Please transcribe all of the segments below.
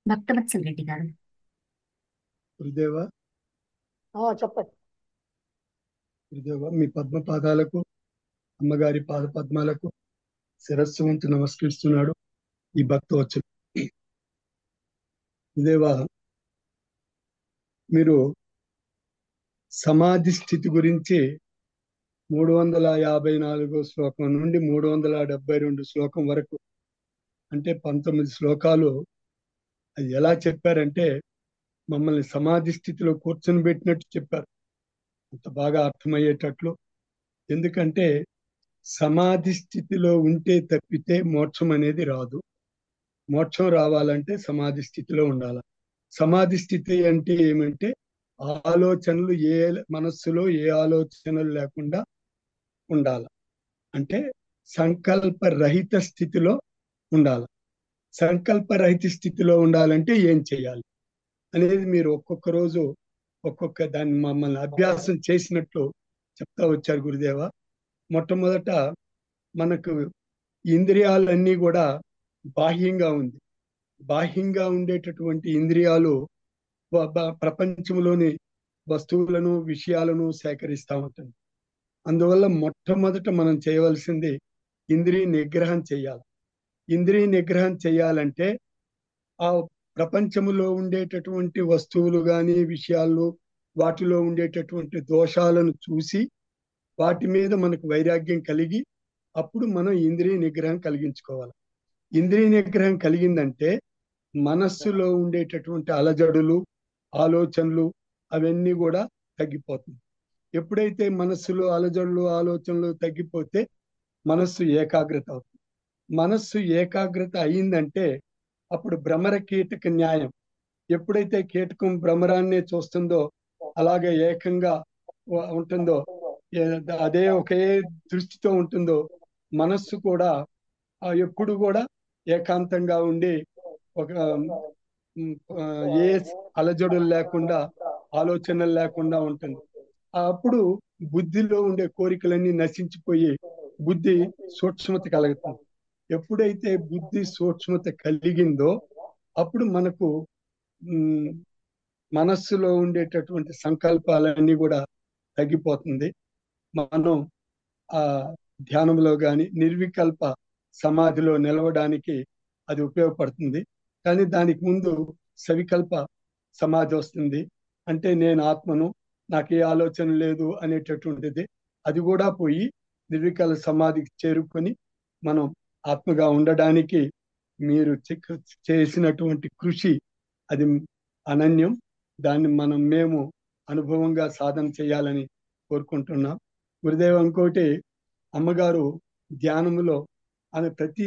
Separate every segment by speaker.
Speaker 1: భక్తవత్సల్ రెడ్డి గారు
Speaker 2: గురుదేవ
Speaker 3: ఆ, చెప్పండి
Speaker 2: గురుదేవ మీ పద్మ పాదాలకు అమ్మగారి పాద పద్మాలకు శిరస్సు వంచి నమస్కరిస్తున్నాడు ఈ భక్త వచ్చు గురుదేవ మీరు సమాధి స్థితి గురించి మూడు వందల యాభై నాలుగో శ్లోకం నుండి మూడు వందల డెబ్బై రెండు శ్లోకం వరకు అంటే పంతొమ్మిది శ్లోకాలు అది ఎలా చెప్పారంటే మమ్మల్ని సమాధి స్థితిలో కూర్చొని పెట్టినట్టు చెప్పారు అంత బాగా అర్థమయ్యేటట్లు ఎందుకంటే సమాధి స్థితిలో ఉంటే తప్పితే మోక్షం అనేది రాదు మోక్షం రావాలంటే సమాధి స్థితిలో ఉండాలి సమాధి స్థితి అంటే ఏమంటే ఆలోచనలు ఏ మనస్సులో ఏ ఆలోచనలు లేకుండా ఉండాలి అంటే సంకల్ప రహిత స్థితిలో ఉండాలి సంకల్ప రహిత స్థితిలో ఉండాలంటే ఏం చేయాలి అనేది మీరు ఒక్కొక్క రోజు ఒక్కొక్క దాన్ని మమ్మల్ని అభ్యాసం చేసినట్లు చెప్తా వచ్చారు గురుదేవ మొట్టమొదట మనకు ఇంద్రియాలన్నీ కూడా బాహ్యంగా ఉంది బాహ్యంగా ఉండేటటువంటి ఇంద్రియాలు బ- బ- ప్రపంచంలోని వస్తువులను విషయాలను సేకరిస్తూ ఉంటుంది అందువల్ల మొట్టమొదట మనం చేయవలసింది ఇంద్రియ నిగ్రహం చేయాలి ఇంద్రియ నిగ్రహం చేయాలంటే ఆ ప్రపంచములో ఉండేటటువంటి వస్తువులు కానీ విషయాలు వాటిలో ఉండేటటువంటి దోషాలను చూసి వాటి మీద మనకు వైరాగ్యం కలిగి అప్పుడు మనం ఇంద్రియ నిగ్రహం కలిగించుకోవాలి ఇంద్రియ నిగ్రహం కలిగిందంటే మనస్సులో ఉండేటటువంటి అలజడులు ఆలోచనలు అవన్నీ కూడా తగ్గిపోతుంది ఎప్పుడైతే మనస్సులో అలజడులు ఆలోచనలు తగ్గిపోతే మనస్సు ఏకాగ్రత అవుతుంది మనస్సు ఏకాగ్రత అయిందంటే అప్పుడు భ్రమర కీటక న్యాయం ఎప్పుడైతే కీటకం భ్రమరాన్నే చూస్తుందో అలాగే ఏకంగా ఉ- ఉంటుందో ఏ- అదే ఒకే దృష్టితో ఉంటుందో మనస్సు కూడా ఆ ఎప్పుడు కూడా ఏకాంతంగా ఉండి ఒక ఉమ్, ఆ, ఏ అలజడులు లేకుండా ఆలోచనలు లేకుండా ఉంటుంది అప్పుడు బుద్ధిలో ఉండే కోరికలన్నీ నశించిపోయి బుద్ధి సూక్ష్మత కలుగుతుంది ఎప్పుడైతే బుద్ధి సూక్ష్మత కలిగిందో అప్పుడు మనకు ఉమ్, మనస్సులో ఉండేటటువంటి సంకల్పాలన్నీ కూడా తగ్గిపోతుంది మనం ఆ ధ్యానంలో గాని నిర్వికల్ప సమాధిలో నిలవడానికి అది ఉపయోగపడుతుంది కానీ దానికి ముందు సవికల్ప సమాధి వస్తుంది అంటే నేను ఆత్మను నాకు ఏ ఆలోచన లేదు అనేటటువంటిది అది కూడా పోయి నిర్వికల్ప సమాధికి చేరుకొని మనం ఆత్మగా ఉండడానికి మీరు చెక్- చేసినటువంటి కృషి అది అనన్యం దాన్ని మనం మేము అనుభవంగా సాధన చేయాలని కోరుకుంటున్నాం గురుదేవ ఇంకోటి అమ్మగారు ధ్యానములో ఆమె ప్రతి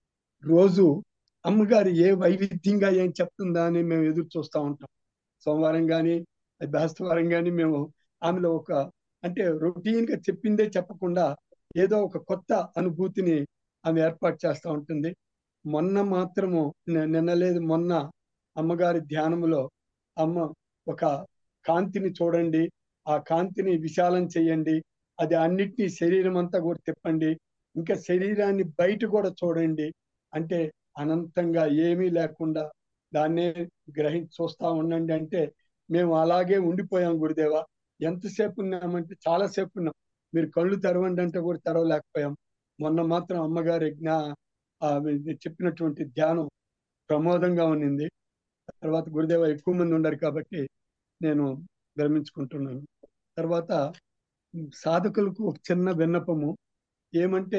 Speaker 2: రోజు అమ్మగారు ఏ వైవిధ్యంగా ఏం చెప్తుందా అని మేము ఎదురు చూస్తూ ఉంటాం సోమవారం కానీ బేస్తవారం కానీ మేము ఆమెలో ఒక అంటే రొటీన్ గా చెప్పిందే చెప్పకుండా ఏదో ఒక కొత్త అనుభూతిని ఆమె ఏర్పాటు చేస్తూ ఉంటుంది మొన్న మాత్రము ని- నిన్న లేదు మొన్న అమ్మగారి ధ్యానములో అమ్మ ఒక కాంతిని చూడండి ఆ కాంతిని విశాలం చేయండి అది అన్నిటినీ శరీరం అంతా కూడా తిప్పండి ఇంకా శరీరాన్ని బయట కూడా చూడండి అంటే అనంతంగా ఏమీ లేకుండా దాన్నే గ్రహించి చూస్తా ఉండండి అంటే మేము అలాగే ఉండిపోయాం గురుదేవ ఎంతసేపు ఉన్నామంటే చాలాసేపు ఉన్నాం మీరు కళ్ళు తెరవండి అంటే కూడా తెరవలేకపోయాం మొన్న మాత్రం అమ్మగారి జ్ఞా ఆ చెప్పినటువంటి ధ్యానం ప్రమోదంగా ఉన్నింది తర్వాత గురుదేవ ఎక్కువ మంది ఉన్నారు కాబట్టి నేను విరమించుకుంటున్నాను తర్వాత సాధకులకు ఒక చిన్న విన్నపము ఏమంటే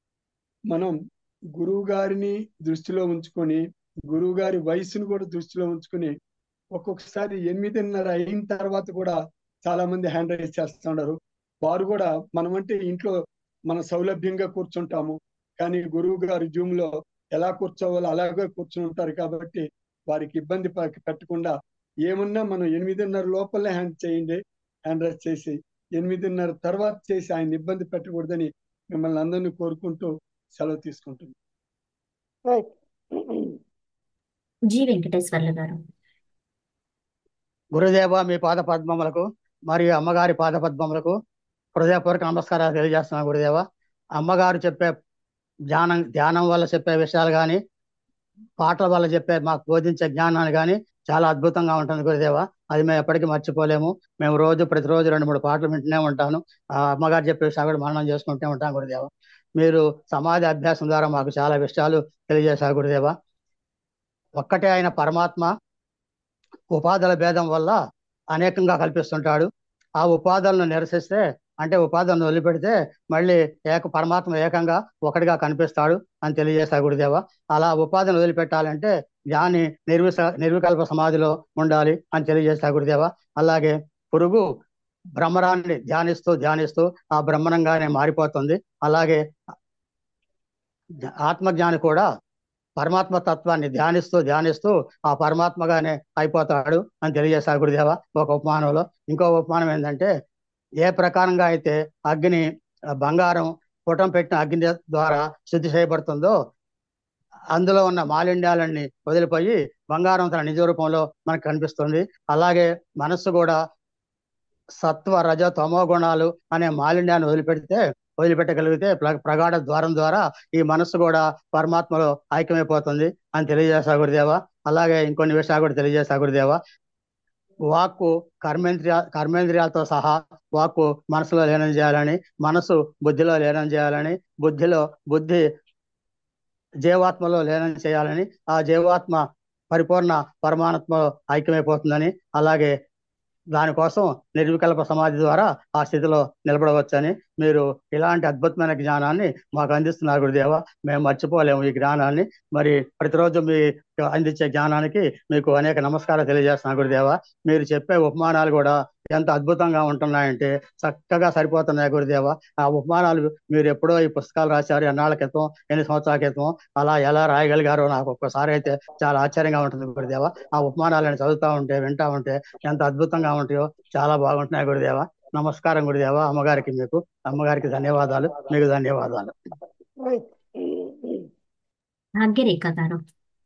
Speaker 2: మనం గురువు గారిని దృష్టిలో ఉంచుకొని గురువు గారి వయసును కూడా దృష్టిలో ఉంచుకొని ఒక్కొక్కసారి ఎనిమిదిన్నర అయిన తర్వాత కూడా చాలా మంది హ్యాండ్ రైజ్ చేస్తున్నారు వారు కూడా మనం అంటే ఇంట్లో మన సౌలభ్యంగా కూర్చుంటాము కానీ గురువు గారు జూమ్ లో ఎలా కూర్చోవాలో అలాగే కూర్చుని ఉంటారు కాబట్టి వారికి ఇబ్బంది ప- పెట్టకుండా ఏమన్నా మనం ఎనిమిదిన్నర లోపలే హ్యాండ్ చేయండి హ్యాండ్ రైజ్ చేసి ఎనిమిదిన్నర తర్వాత చేసి ఆయన ఇబ్బంది పెట్టకూడదని మిమ్మల్ని అందరినీ కోరుకుంటూ సెలవు తీసుకుంటుంది
Speaker 3: రైట్
Speaker 1: జి వెంకటేశ్వర్లు గారు
Speaker 3: గురుదేవ మీ పాద పద్మములకు మరియు అమ్మగారి పాద పద్మములకు హృదయపూర్వక నమస్కారాలు తెలియజేస్తున్నాను గురుదేవ అమ్మగారు చెప్పే ధ్యానం ధ్యానం వల్ల చెప్పే విషయాలు కానీ పాటల వల్ల చెప్పే మాకు బోధించే జ్ఞానాన్ని కానీ చాలా అద్భుతంగా ఉంటుంది గురుదేవ అది మేము ఎప్పటికీ మర్చిపోలేము మేము రోజు ప్రతిరోజు రెండు మూడు పాటలు వింటూనే ఉంటాను ఆ అమ్మగారు చెప్పే విషయాలు కూడా మననం చేసుకుంటూ ఉంటాం గురుదేవ మీరు సమాధి అభ్యాసం ద్వారా మాకు చాలా విషయాలు తెలియజేశారు గురుదేవ ఒక్కటే అయిన పరమాత్మ ఉపాధుల భేదం వల్ల అనేకంగా కల్పిస్తుంటాడు ఆ ఉపాధులను నిరసిస్తే అంటే ఉపాధులను వదిలిపెడితే మళ్ళీ ఏక పరమాత్మ ఏకంగా ఒకటిగా కనిపిస్తాడు అని తెలియజేశారు గురుదేవ అలా ఉపాధిని వదిలిపెట్టాలంటే జ్ఞాని నిర్విస నిర్వికల్ప సమాధిలో ఉండాలి అని తెలియజేశారు గురుదేవ అలాగే పురుగు బ్రహ్మరాన్ని ధ్యానిస్తూ ధ్యానిస్తూ ఆ బ్రహ్మణంగానే మారిపోతుంది అలాగే ఆత్మజ్ఞాని కూడా పరమాత్మ తత్వాన్ని ధ్యానిస్తూ ధ్యానిస్తూ ఆ పరమాత్మగానే అయిపోతాడు అని తెలియజేశారు గురుదేవ ఒక ఉపమానంలో ఇంకో ఉపమానం ఏంటంటే ఏ ప్రకారంగా అయితే అగ్ని ఆ, బంగారం పుటం పెట్టిన అగ్ని ద్వారా శుద్ధి చేయబడుతుందో అందులో ఉన్న మాలిన్యాలన్నీ వదిలిపోయి బంగారం తన నిజ రూపంలో మనకు కనిపిస్తుంది అలాగే మనస్సు కూడా సత్వ రజ తమో గుణాలు అనే మాలిన్యాన్ని వదిలిపెడితే వదిలిపెట్టగలిగితే ప్ర- ప్రగాఢ ద్వారం ద్వారా ఈ మనస్సు కూడా పరమాత్మలో ఐక్యమైపోతుంది అని తెలియజేసా గురుదేవ అలాగే ఇంకొన్ని విషయాలు కూడా తెలియజేసా గురుదేవ వాక్కు కర్మేంద్రియ కర్మేంద్రియాలతో సహా వాక్కు మనసులో లీనం చేయాలని మనసు బుద్ధిలో లీనం చేయాలని బుద్ధిలో బుద్ధి జీవాత్మలో లీనం చేయాలని ఆ జీవాత్మ పరిపూర్ణ పరమాత్మలో ఐక్యమైపోతుందని అలాగే దానికోసం నిర్వికల్ప సమాధి ద్వారా ఆ స్థితిలో నిలబడవచ్చని మీరు ఇలాంటి అద్భుతమైన జ్ఞానాన్ని మాకు అందిస్తున్నారు గురుదేవ మేము మర్చిపోలేము ఈ జ్ఞానాన్ని మరి ప్రతిరోజు మీ అందించే జ్ఞానానికి మీకు అనేక నమస్కారాలు తెలియజేస్తున్నాను గురుదేవ మీరు చెప్పే ఉపమానాలు కూడా ఎంత అద్భుతంగా ఉంటున్నాయంటే చక్కగా సరిపోతున్నాయి గురుదేవ ఆ ఉపమానాలు మీరు ఎప్పుడో ఈ పుస్తకాలు రాశారు ఎన్నాళ్ళ క్రితం ఎన్ని సంవత్సరాల క్రితం అలా ఎలా రాయగలిగారో నాకు ఒక్కసారి అయితే చాలా ఆశ్చర్యంగా ఉంటుంది గురుదేవ ఆ ఉపమానాలను చదువుతా ఉంటే వింటా ఉంటే ఎంత అద్భుతంగా ఉంటాయో చాలా బాగుంటున్నాయి గురుదేవ నమస్కారం గురుదేవ అమ్మగారికి మీకు అమ్మగారికి ధన్యవాదాలు మీకు ధన్యవాదాలు
Speaker 1: భాగ్యరేఖ గారు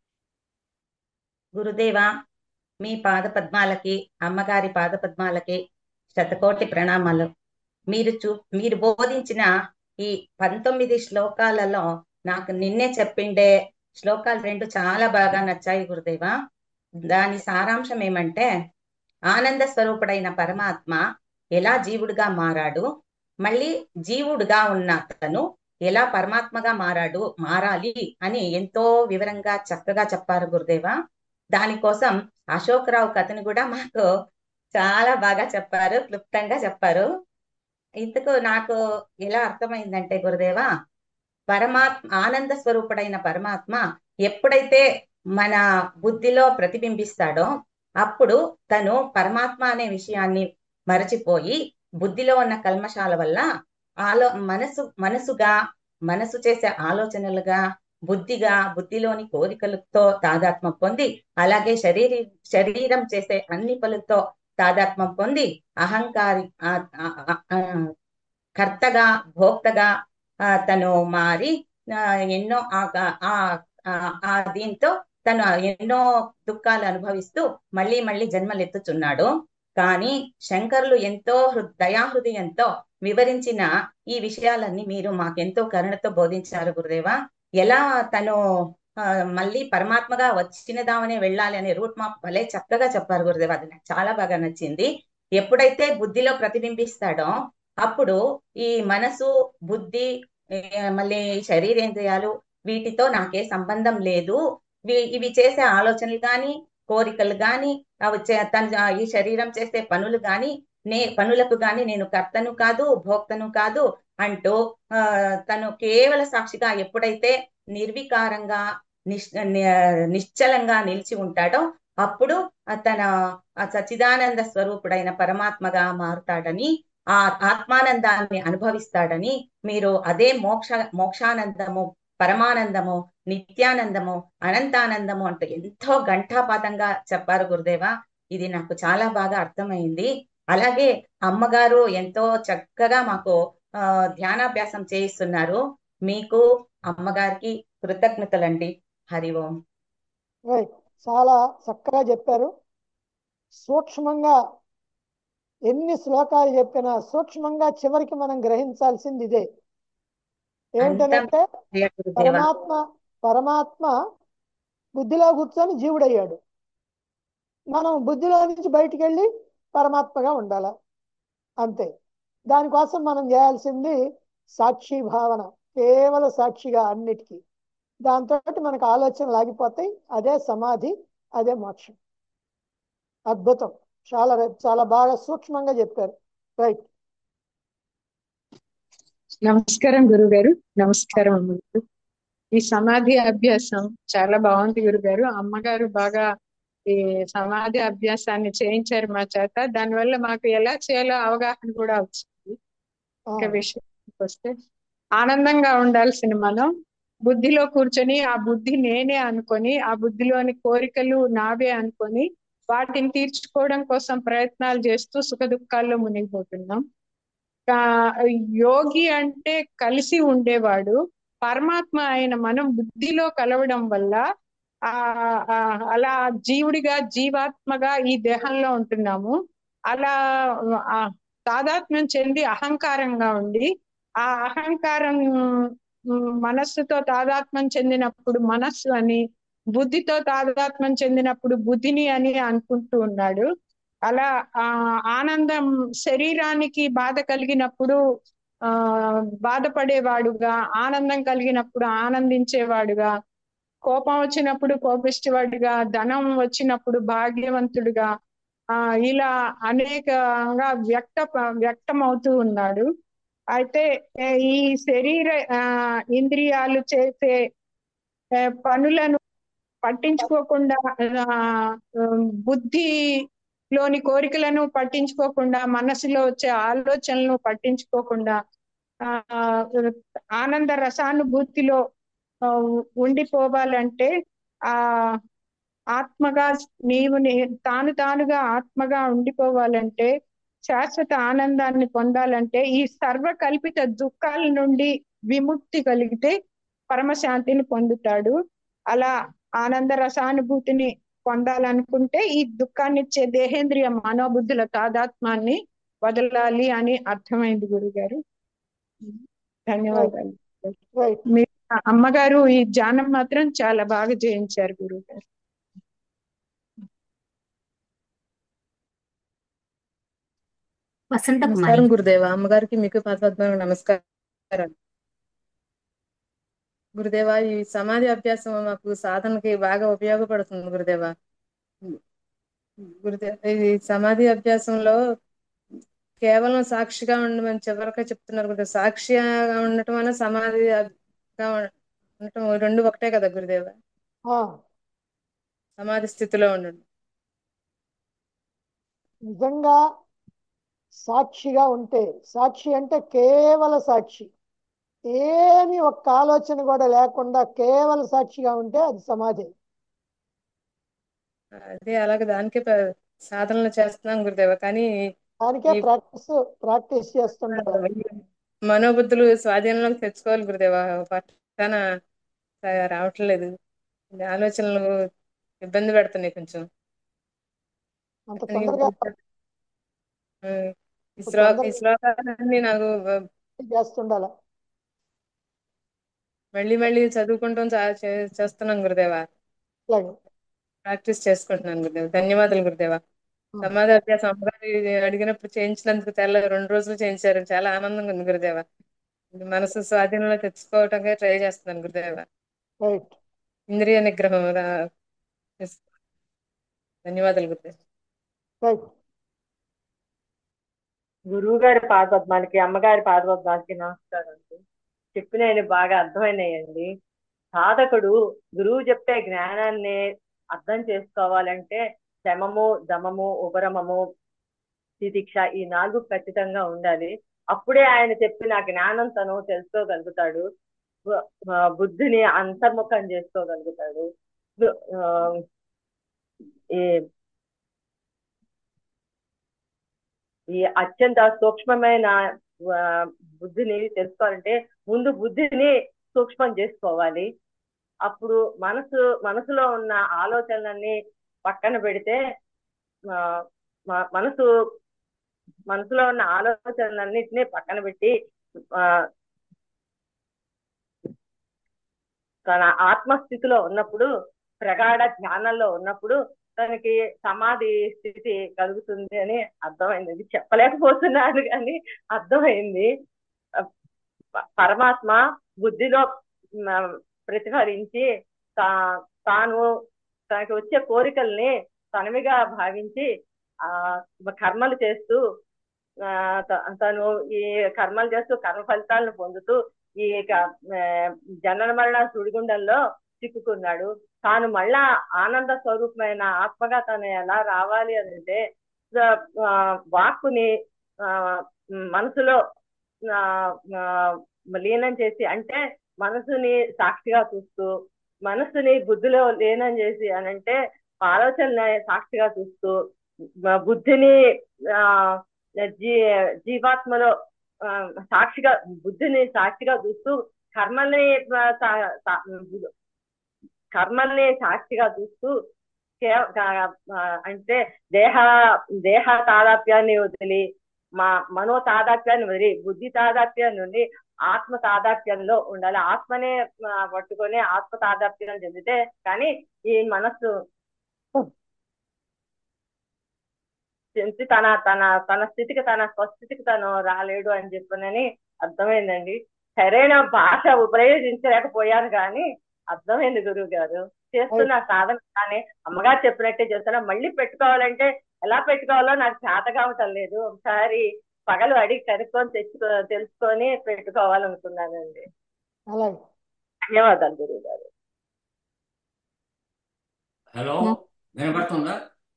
Speaker 4: గురుదేవా మీ పాద పద్మాలకి అమ్మగారి పాద పద్మాలకి శతకోటి ప్రణామాలు మీరు చూ మీరు బోధించిన ఈ పంతొమ్మిది శ్లోకాలలో నాకు నిన్నే చెప్పిండే శ్లోకాలు రెండు చాలా బాగా నచ్చాయి గురుదేవా దాని సారాంశం ఏమంటే ఆనంద స్వరూపుడైన పరమాత్మ ఎలా జీవుడిగా మారాడు మళ్ళీ జీవుడుగా ఉన్న తను ఎలా పరమాత్మగా మారాడు మారాలి అని ఎంతో వివరంగా చక్కగా చెప్పారు గురుదేవా దానికోసం అశోక్రావు కథను కూడా మాకు చాలా బాగా చెప్పారు క్లుప్తంగా చెప్పారు ఇందుకు నాకు ఎలా అర్థమైందంటే గురుదేవా పరమాత్మ ఆనంద స్వరూపుడైన పరమాత్మ ఎప్పుడైతే మన బుద్ధిలో ప్రతిబింబిస్తాడో అప్పుడు తను పరమాత్మ అనే విషయాన్ని మరచిపోయి బుద్ధిలో ఉన్న కల్మషాల వల్ల ఆలో మనసు మనసుగా మనసు చేసే ఆలోచనలుగా బుద్ధిగా బుద్ధిలోని కోరికలతో తాదాత్మ్యం పొంది అలాగే శరీర శరీరం చేసే అన్ని పనులతో తాదాత్మ్యం పొంది అహంకారి ఆ, ఆ, ఆ, ఆ, కర్తగా భోక్తగా ఆ, తను మారి ఆ, ఎన్నో ఆ ఆ ఆ- ఆ దీంతో తను ఎన్నో దుఃఖాలు అనుభవిస్తూ మళ్ళీ మళ్ళీ జన్మలెత్తుచున్నాడు కానీ శంకరులు ఎంతో హృ దయాహృదయంతో వివరించిన ఈ విషయాలన్నీ మీరు మాకెంతో కరుణతో బోధించారు గురుదేవా ఎలా తను ఆ, మళ్ళీ పరమాత్మగా వచ్చినదామనే వెళ్ళాలి అనే రూట్ మాప్ భలే చక్కగా చెప్పారు గురుదేవ అది నాకు చాలా బాగా నచ్చింది ఎప్పుడైతే బుద్ధిలో ప్రతిబింబిస్తాడో అప్పుడు ఈ మనసు బుద్ధి ఏ, మళ్ళీ శరీరేంద్రియాలు వీటితో నాకే సంబంధం లేదు వీ- ఇవి చేసే ఆలోచనలు గాని కోరికలు గాని అవి చే- తన ఈ శరీరం చేసే పనులు గాని నే పనులకు గాని నేను కర్తను కాదు భోక్తను కాదు అంటూ ఆ తను కేవల సాక్షిగా ఎప్పుడైతే నిర్వికారంగా నిశ్ ని- నిశ్చలంగా నిలిచి ఉంటాడో అప్పుడు తన ఆ సచ్చిదానంద స్వరూపుడైన పరమాత్మగా మారుతాడని ఆ ఆత్మానందాన్ని అనుభవిస్తాడని మీరు అదే మోక్ష మోక్షానందము పరమానందము నిత్యానందము అనంతానందము అంటూ ఎంతో ఘంటాపాతంగా చెప్పారు గురుదేవా ఇది నాకు చాలా బాగా అర్థమైంది అలాగే అమ్మగారు ఎంతో చక్కగా మాకు ఆ ధ్యానాభ్యాసం చేయిస్తున్నారు మీకు అమ్మగారికి కృతజ్ఞతలండి హరి ఓం
Speaker 5: రైట్ చాలా చక్కగా చెప్పారు సూక్ష్మంగా ఎన్ని శ్లోకాలు చెప్పినా సూక్ష్మంగా చివరికి మనం గ్రహించాల్సింది ఇదే ఏమిటనంటే
Speaker 4: జయ గురుదేవా
Speaker 5: పరమాత్మ పరమాత్మ బుద్ధిలో కూర్చొని జీవుడయ్యాడు మనం బుద్ధిలో నుంచి బయటికి వెళ్ళి పరమాత్మగా ఉండాల అంతే దానికోసం మనం చేయాల్సింది సాక్షి భావన కేవల సాక్షిగా అన్నిటికీ దాంతో మనకు ఆలోచనలు ఆగిపోతాయి అదే సమాధి అదే మోక్షం అద్భుతం చాలా చాలా బాగా సూక్ష్మంగా చెప్పారు రైట్
Speaker 6: నమస్కారం గురుగారు నమస్కారం అమ్మగారు ఈ సమాధి అభ్యాసం చాలా బాగుంది గురుగారు అమ్మగారు బాగా ఈ సమాధి అభ్యాసాన్ని చేయించారు మా చేత దానివల్ల మాకు ఎలా చేయాలో అవగాహన కూడా వచ్చింది ఒక విషయానికి వస్తే ఆనందంగా ఉండాల్సిన మనం బుద్ధిలో కూర్చొని ఆ బుద్ధి నేనే అనుకొని ఆ బుద్ధిలోని కోరికలు నావే అనుకొని వాటిని తీర్చుకోవడం కోసం ప్రయత్నాలు చేస్తూ సుఖ దుఃఖాల్లో మునిగిపోతున్నాం యోగి అంటే కలిసి ఉండేవాడు పరమాత్మ అయిన మనం బుద్ధిలో కలవడం వల్ల ఆ అలా జీవుడిగా జీవాత్మగా ఈ దేహంలో ఉంటున్నాము అలా తాదాత్మ్యం చెంది అహంకారంగా ఉండి ఆ అహంకారం మనస్సుతో తాదాత్మ్యం చెందినప్పుడు మనస్సు అని బుద్ధితో తాదాత్మ్యం చెందినప్పుడు బుద్ధిని అని అనుకుంటూ ఉన్నాడు అలా ఆ ఆనందం శరీరానికి బాధ కలిగినప్పుడు ఆ బాధపడేవాడుగా ఆనందం కలిగినప్పుడు ఆనందించేవాడుగా కోపం వచ్చినప్పుడు కోపిష్టివాడుగా ధనం వచ్చినప్పుడు భాగ్యవంతుడుగా ఆ ఇలా అనేకంగా వ్యక్త వ్యక్తమవుతూ ఉన్నాడు అయితే ఈ శరీర ఆ ఇంద్రియాలు చేసే పనులను పట్టించుకోకుండా బుద్ధి లోని కోరికలను పట్టించుకోకుండా మనసులో వచ్చే ఆలోచనలను పట్టించుకోకుండా ఆ ఆనంద రసానుభూతిలో ఉండిపోవాలంటే ఆ ఆత్మగా నీవు తాను తానుగా ఆత్మగా ఉండిపోవాలంటే శాశ్వత ఆనందాన్ని పొందాలంటే ఈ సర్వకల్పిత దుఃఖాల నుండి విముక్తి కలిగితే పరమశాంతిని పొందుతాడు అలా ఆనంద రసానుభూతిని పొందాలనుకుంటే ఈ దుఃఖాన్ని ఇచ్చే దేహేంద్రియ మనోబుద్ధుల తాదాత్మాన్ని వదలాలి అని అర్థమైంది గురుగారు ధన్యవాదాలు మీ అమ్మగారు ఈ ధ్యానం మాత్రం చాలా బాగా చేయించారు గురువు గారు
Speaker 1: వసంత కుమారి
Speaker 7: నమస్కారం గురుదేవ అమ్మగారికి మీకు పద్మ నమస్కారం గురుదేవ ఈ సమాధి అభ్యాసం మాకు సాధనకి బాగా ఉపయోగపడుతుంది గురుదేవ గురుదేవ ఈ సమాధి అభ్యాసంలో కేవలం సాక్షిగా ఉండమని చివరిగా చెప్తున్నారు గురుదేవ సాక్షిగా ఉండటం వల్ల సమాధిగా ఉండటం రెండు ఒకటే కదా గురుదేవ సమాధి స్థితిలో ఉండడం
Speaker 5: నిజంగా సాక్షిగా ఉంటే సాక్షి అంటే కేవల సాక్షి ఏమి ఒక్క ఆలోచన కూడా లేకుండా కేవల సాక్షిగా ఉంటే అది సమాధి
Speaker 7: అదే అలాగే దానికే సాధనలు చేస్తున్నాం గురుదేవ కానీ
Speaker 5: దానికే ప్రాక్టీస్ ప్రాక్టీస్ చేస్తుంటారు
Speaker 7: మనోబుద్ధులు స్వాధీనంలోకి తెచ్చుకోవాలి గురుదేవ పట్టాన రావట్లేదు ఆలోచనలు ఇబ్బంది పెడుతున్నాయి కొంచెం
Speaker 5: అంత తొందరగా
Speaker 7: ఈ శ్లోక ఈ శ్లోకాలన్నీ నాకు
Speaker 5: చేస్తుండాల
Speaker 7: మళ్ళీ మళ్ళీ చదువుకుంటాం చేస్తున్నాం గురుదేవ ప్రాక్టీస్ చేసుకుంటున్నాను గురుదేవ ధన్యవాదాలు గురుదేవ సమాధి అభ్యాసం అమ్మగారు అడిగినప్పుడు చేయించినందుకు తెల్ల రెండు రోజులు చేయించారు చాలా ఆనందంగా ఉంది గురుదేవ మనసు స్వాధీనంలో తెచ్చుకోవటంగా ట్రై చేస్తున్నాను గురుదేవ ఇంద్రియ నిగ్రహం ధన్యవాదాలు గురుదేవ
Speaker 8: గురువు గారి పాదపద్మాలకి అమ్మగారి పాదపద్మాలకి నమస్కారం అండి చెప్పినవి బాగా అర్థమైనాయండి సాధకుడు గురువు చెప్పే జ్ఞానాన్ని అర్థం చేసుకోవాలంటే శమము దమము ఉపరమము తితిక్ష ఈ నాలుగు ఖచ్చితంగా ఉండాలి అప్పుడే ఆయన చెప్పిన జ్ఞానం తను తెలుసుకోగలుగుతాడు బుద్ధిని అంతర్ముఖం చేసుకోగలుగుతాడు ఈ ఈ అత్యంత సూక్ష్మమైన బుద్ధిని తెలుసుకోవాలంటే ముందు బుద్ధిని సూక్ష్మం చేసుకోవాలి అప్పుడు మనసు మనసులో ఉన్న ఆలోచనలన్నీ పక్కన పెడితే మనసు మనసులో ఉన్న ఆలోచనలన్నిటినీ పక్కన పెట్టి ఆ తన ఆత్మస్థితిలో ఉన్నప్పుడు ప్రగాఢ జ్ఞానంలో ఉన్నప్పుడు తనకి సమాధి స్థితి కలుగుతుంది అని అర్థమైంది ఇది చెప్పలేకపోతున్నాను కానీ అర్థమైంది ప- పరమాత్మ బుద్ధిలో మ, ప్రతిఫలించి తా- తాను తనకి వచ్చే కోరికల్ని తనవిగా భావించి ఆ కర్మలు చేస్తూ ఆ, త- తను ఈ కర్మలు చేస్తూ కర్మ ఫలితాలను పొందుతూ ఈ క- ఆ, జనన మరణ సుడిగుండంలో చిక్కుకున్నాడు తాను మళ్ళా ఆనంద స్వరూపమైన ఆత్మగా తను ఎలా రావాలి అని అంటే ఆ, వాక్కుని ఆ, మనసులో ఆ, ఆ, లీనం చేసి అంటే మనసుని సాక్షిగా చూస్తూ మనసుని బుద్ధిలో లీనం చేసి అని అంటే ఆలోచనని సాక్షిగా చూస్తూ మ- బుద్ధిని ఆ జీ జీవాత్మలో ఆ, సాక్షిగా బుద్ధిని సాక్షిగా చూస్తూ కర్మల్ని ఆ, సా- సా- కర్మల్ని సాక్షిగా చూస్తూ కే- కా- ఆ, అంటే దేహ దేహ తాదాప్యాన్ని వదిలి మా మనో తాదాప్యాన్ని వదిలి బుద్ధి తాదాప్యం నుండి ఆత్మ తాదాప్యంలో ఉండాలి ఆత్మనే ఆ, పట్టుకొని ఆత్మ తాదాప్యం చెందితే కానీ ఈ మనస్సు చెంది తన తన తన స్థితికి తన స్వస్థితికి తను రాలేడు అని చెప్పనని అర్థమైందండి సరైన భాష ఉపయోగించలేకపోయాను కానీ అర్థమైంది గురువు గారు చేస్తున్న సాధన కానీ అమ్మగారు చెప్పినట్టే చేస్తున్నా మళ్ళీ పెట్టుకోవాలంటే ఎలా పెట్టుకోవాలో నాకు చేత కావటం లేదు ఒకసారి పగలు అడిగి కనుక్కొని తెచ్చుకో తెలుసుకొని పెట్టుకోవాలనుకున్నానండి
Speaker 5: అలాగే
Speaker 8: ధన్యవాదాలు గురువు గారు
Speaker 9: హలో వినపడుతుందా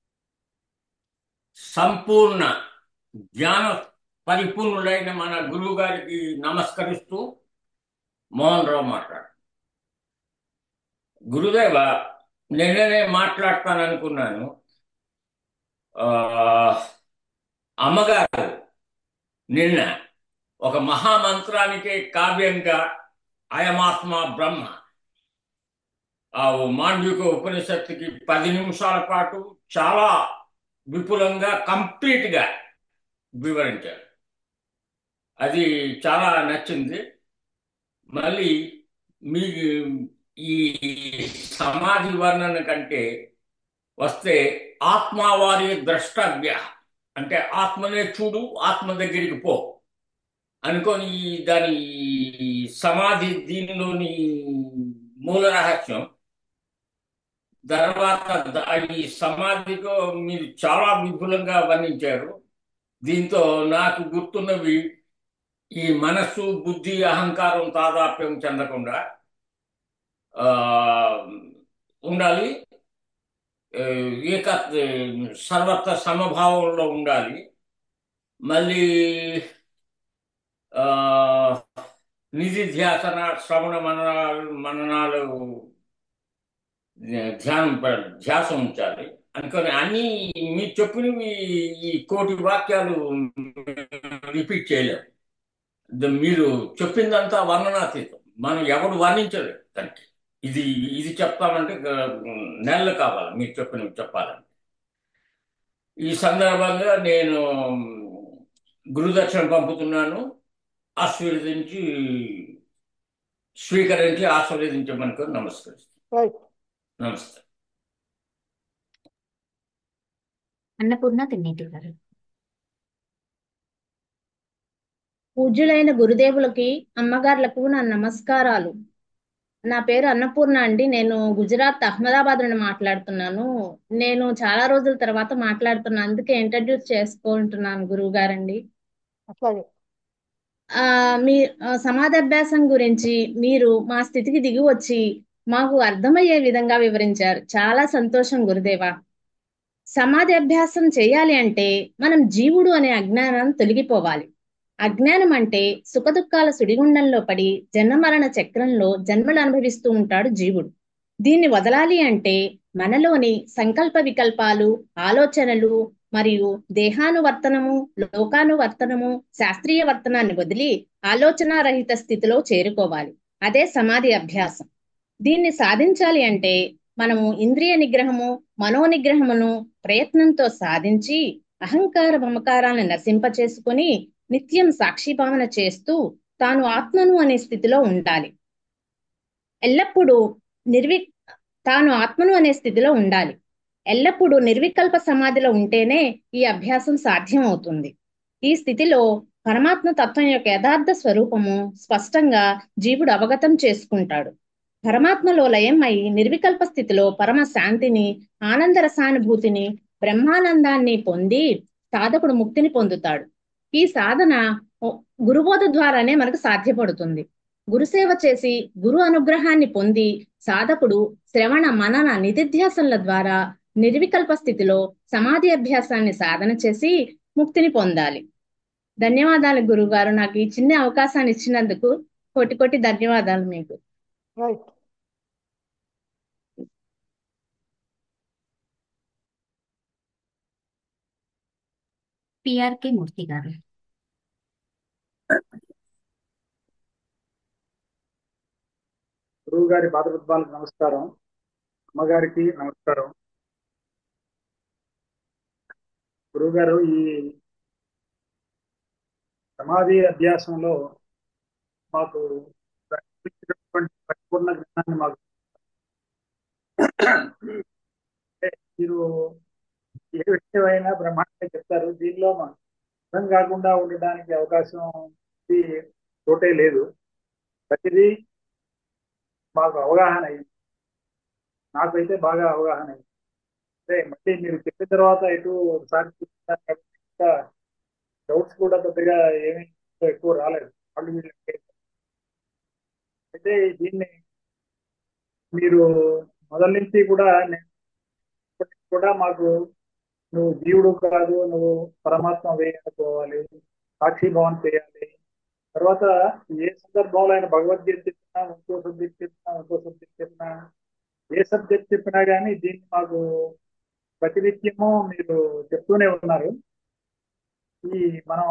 Speaker 9: సంపూర్ణ జ్ఞాన పరిపూర్ణుడైన మన గురువు గారికి నమస్కరిస్తూ మోహన్ రావు మాట్లాడు గురుదేవ నిన్ననే మాట్లాడతాననుకున్నాను ఆ, అమ్మగారు నిన్న ఒక మహామంత్రానికే కావ్యంగా అయమాత్మ బ్రహ్మ ఆ మాండ్విక ఉపనిషత్తుకి పది నిమిషాల పాటు చాలా విపులంగా కంప్లీట్ గా వివరించారు అది చాలా నచ్చింది మళ్ళీ మీ ఈ సమాధి వర్ణన కంటే వస్తే ఆత్మవారి ద్రష్టవ్య అంటే ఆత్మనే చూడు ఆత్మ దగ్గరికి పో అనుకొని ఈ దాని ఈ సమాధి దీనిలోని మూల రహస్యం తర్వాత ద- ఈ సమాధిలో మీరు చాలా విపులంగా వర్ణించారు దీంతో నాకు గుర్తున్నవి ఈ మనస్సు బుద్ధి అహంకారం తాదాప్యం చెందకుండా ఆ, ఉండాలి ఆ, ఏక సర్వత్ర సమభావంలో ఉండాలి మళ్ళీ ఆ, నిధిధ్యాసన శ్రవణ మననాలు మననాలు ధ్యానం ప- ధ్యాస ఉంచాలి అనుకొని అన్ని మీరు చెప్పినవి ఈ కోటి వాక్యాలు రిపీట్ చేయలేము ద- మీరు చెప్పిందంతా వర్ణనాతీతం మనం ఎవడు వర్ణించలేదు దానికి ఇది ఇది చెప్తామంటే గ- నెలలు కావాలి మీరు చెప్పినవి చెప్పాలంటే ఈ సందర్భంగా నేను గురుదక్షిణ పంపుతున్నాను ఆశీర్వదించి స్వీకరించి ఆశీర్వదించమనుకొని నమస్కరిస్తాను
Speaker 5: రైట్
Speaker 9: నమస్తే
Speaker 1: అన్నపూర్ణ తిన్నేటి గారు
Speaker 10: పూజ్యులైన గురుదేవులకి అమ్మగారులకు నా నమస్కారాలు నా పేరు అన్నపూర్ణ అండి నేను గుజరాత్ అహ్మదాబాద్ నుండి మాట్లాడుతున్నాను నేను చాలా రోజుల తర్వాత మాట్లాడుతున్నాను అందుకే ఇంట్రడ్యూస్ చేసుకుంటున్నాను గురువు గారండి
Speaker 5: అట్లాగే
Speaker 10: ఆ మీ ఆ, సమాధాభ్యాసం గురించి మీరు మా స్థితికి దిగి వచ్చి మాకు అర్థమయ్యే విధంగా వివరించారు చాలా సంతోషం గురుదేవా సమాధి అభ్యాసం చేయాలి అంటే మనం జీవుడు అనే అజ్ఞానం తొలగిపోవాలి అజ్ఞానం అంటే సుఖదుఖాల సుడిగుండంలో పడి జన్మమరణ చక్రంలో జన్మలు అనుభవిస్తూ ఉంటాడు జీవుడు దీన్ని వదలాలి అంటే మనలోని సంకల్ప వికల్పాలు ఆలోచనలు మరియు దేహానువర్తనము లోకానువర్తనము శాస్త్రీయ వర్తనాన్ని వదిలి ఆలోచనారహిత స్థితిలో చేరుకోవాలి అదే సమాధి అభ్యాసం దీన్ని సాధించాలి అంటే మనము ఇంద్రియ నిగ్రహము మనో నిగ్రహమును ప్రయత్నంతో సాధించి అహంకార మమకారాలను నశింపచేసుకొని నిత్యం సాక్షిభావన చేస్తూ తాను ఆత్మను అనే స్థితిలో ఉండాలి ఎల్లప్పుడూ నిర్వి తాను ఆత్మను అనే స్థితిలో ఉండాలి ఎల్లప్పుడూ నిర్వికల్ప సమాధిలో ఉంటేనే ఈ అభ్యాసం సాధ్యం అవుతుంది ఈ స్థితిలో పరమాత్మ తత్వం యొక్క యథార్థ స్వరూపము స్పష్టంగా జీవుడు అవగతం చేసుకుంటాడు పరమాత్మలో లయమై నిర్వికల్ప స్థితిలో పరమ శాంతిని ఆనంద రసానుభూతిని బ్రహ్మానందాన్ని పొంది సాధకుడు ముక్తిని పొందుతాడు ఈ సాధన గురుబోధ ద్వారానే మనకు సాధ్యపడుతుంది గురుసేవ చేసి గురు అనుగ్రహాన్ని పొంది సాధకుడు శ్రవణ మనన నిధిధ్యాసనల ద్వారా నిర్వికల్ప స్థితిలో సమాధి అభ్యాసాన్ని సాధన చేసి ముక్తిని పొందాలి ధన్యవాదాలు గురువు గారు నాకు ఈ చిన్న అవకాశాన్ని ఇచ్చినందుకు కోటి కోటి ధన్యవాదాలు మీకు
Speaker 5: రైట్
Speaker 1: పిఆర్కే మూర్తి గారు
Speaker 11: గురువు గారి పాదపద్మాలకు నమస్కారం అమ్మగారికి నమస్కారం గురువు గారు ఈ సమాధి అభ్యాసంలో మాకు పరిపూర్ణ జ్ఞానాన్ని మాకు మీరు ఏ విషయమైనా బ్రహ్మాండంగా చెప్తారు దీనిలో అర్థం కాకుండా ఉండడానికి అవకాశం చోటే లేదు ప్రతిదీ మాకు అవగాహన అయింది నాకైతే బాగా అవగాహన అయింది అంటే మళ్ళీ మీరు చెప్పిన తర్వాత ఎటు ఒకసారి డౌట్స్ కూడా పెద్దగా ఏమీ ఎక్కువ రాలేదు వాళ్ళు వీళ్ళకి అయితే దీన్ని మీరు మొదల నుంచి కూడా నేను కూడా మాకు నువ్వు జీవుడు కాదు నువ్వు పరమాత్మ వేయాలి సాక్షి భావన చేయాలి తర్వాత ఏ సందర్భంలో ఆయన భగవద్గీత చెప్పినా ఇంకో సబ్జెక్ట్ చెప్పినా ఇంకో సబ్జెక్ట్ చెప్పినా ఏ సబ్జెక్ట్ చెప్పినా కానీ దీన్ని మాకు ప్రతినిత్యము మీరు చెప్తూనే ఉన్నారు ఈ మనం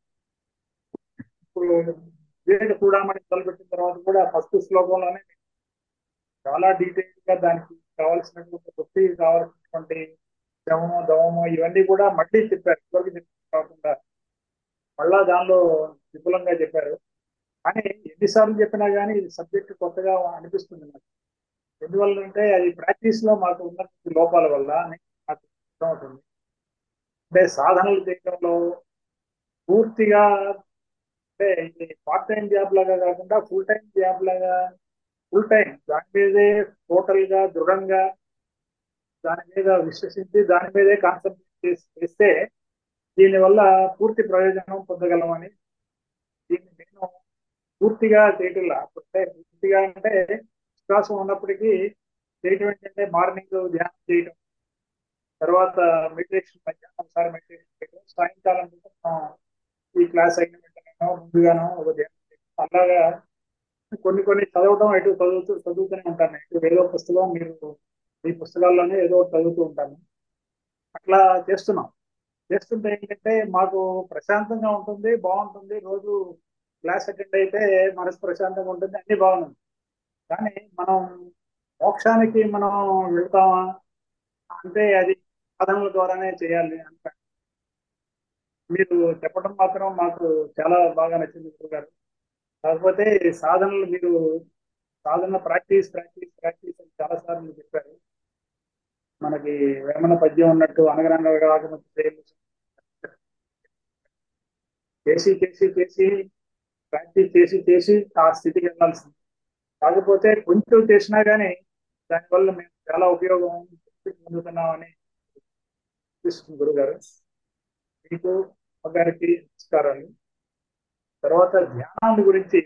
Speaker 11: ఇప్పుడు వేద చూడమని మొదలుపెట్టిన తర్వాత కూడా ఫస్ట్ శ్లోకంలోనే చాలా డీటెయిల్ గా దానికి కావాల్సినటువంటి వృత్తి కావాల్సినటువంటి శమము దమము ఇవన్నీ కూడా మళ్ళీ చెప్పారు ఇప్పటికి చెప్పి కాకుండా మళ్ళా దానిలో విపులంగా చెప్పారు కానీ ఎన్నిసార్లు చెప్పినా కానీ ఇది సబ్జెక్ట్ కొత్తగా అనిపిస్తుంది నాకు ఎందువల్ల అంటే అది ప్రాక్టీస్ లో మాకు ఉన్నటువంటి లోపాల వల్ల నాకు అర్థమవుతుంది అంటే సాధనలు చేయడంలో పూర్తిగా అంటే ఇది పార్ట్ టైం జాబ్ లాగా కాకుండా ఫుల్ టైం జాబ్ లాగా ఫుల్ టైం దాని మీదే టోటల్ గా దృఢంగా దాని మీద విశ్వసించి దాని మీదే కాన్సన్ట్రేట్ చేస్తే దీనివల్ల పూర్తి ప్రయోజనం పొందగలమని దీన్ని నేను పూర్తిగా చేయటంలా అంటే పూర్తిగా అంటే విశ్వాసం ఉన్నప్పటికీ చేయటం ఏంటంటే మార్నింగ్ ధ్యానం చేయటం తర్వాత మెడిటేషన్ మధ్యాహ్నం ఒకసారి మెడిటేషన్ చేయడం సాయంకాలం ఈ క్లాస్ అయిన వెంటనే ముందుగానో ఒక ధ్యానం చేయడం అలాగా కొన్ని కొన్ని చదవటం ఎటు చదువుతూ చదువుతూనే ఉంటాను ఇటు ఏదో పుస్తకం మీరు ఈ పుస్తకాల్లోనే ఏదో ఒకటి చదువుతూ ఉంటాను అట్లా చేస్తున్నాం చేస్తుంటే ఏంటంటే మాకు ప్రశాంతంగా ఉంటుంది బాగుంటుంది రోజు క్లాస్ అటెండ్ అయితే మనసు ప్రశాంతంగా ఉంటుంది అన్ని బాగుంది కానీ మనం మోక్షానికి మనం వెళ్తామా అంటే అది సాధనల ద్వారానే చేయాలి అంట మీరు చెప్పడం మాత్రం మాకు చాలా బాగా నచ్చింది గురుగారు కాకపోతే సాధనలు మీరు సాధన ప్రాక్టీస్ ప్రాక్టీస్ ప్రాక్టీస్ అని చాలా సార్లు చెప్పారు మనకి వేమన పద్యం ఉన్నట్టు అనగనగా చేసి చేసి చేసి ప్రాక్టీస్ చేసి చేసి ఆ స్థితికి వెళ్ళాల్సింది కాకపోతే కొంచెం చేసినా కానీ దానివల్ల మేము చాలా ఉపయోగం పొందుతున్నామని అనిపిస్తుంది గురుగారు మీకు గారికి నమస్కారాలు తర్వాత ధ్యానాన్ని గురించి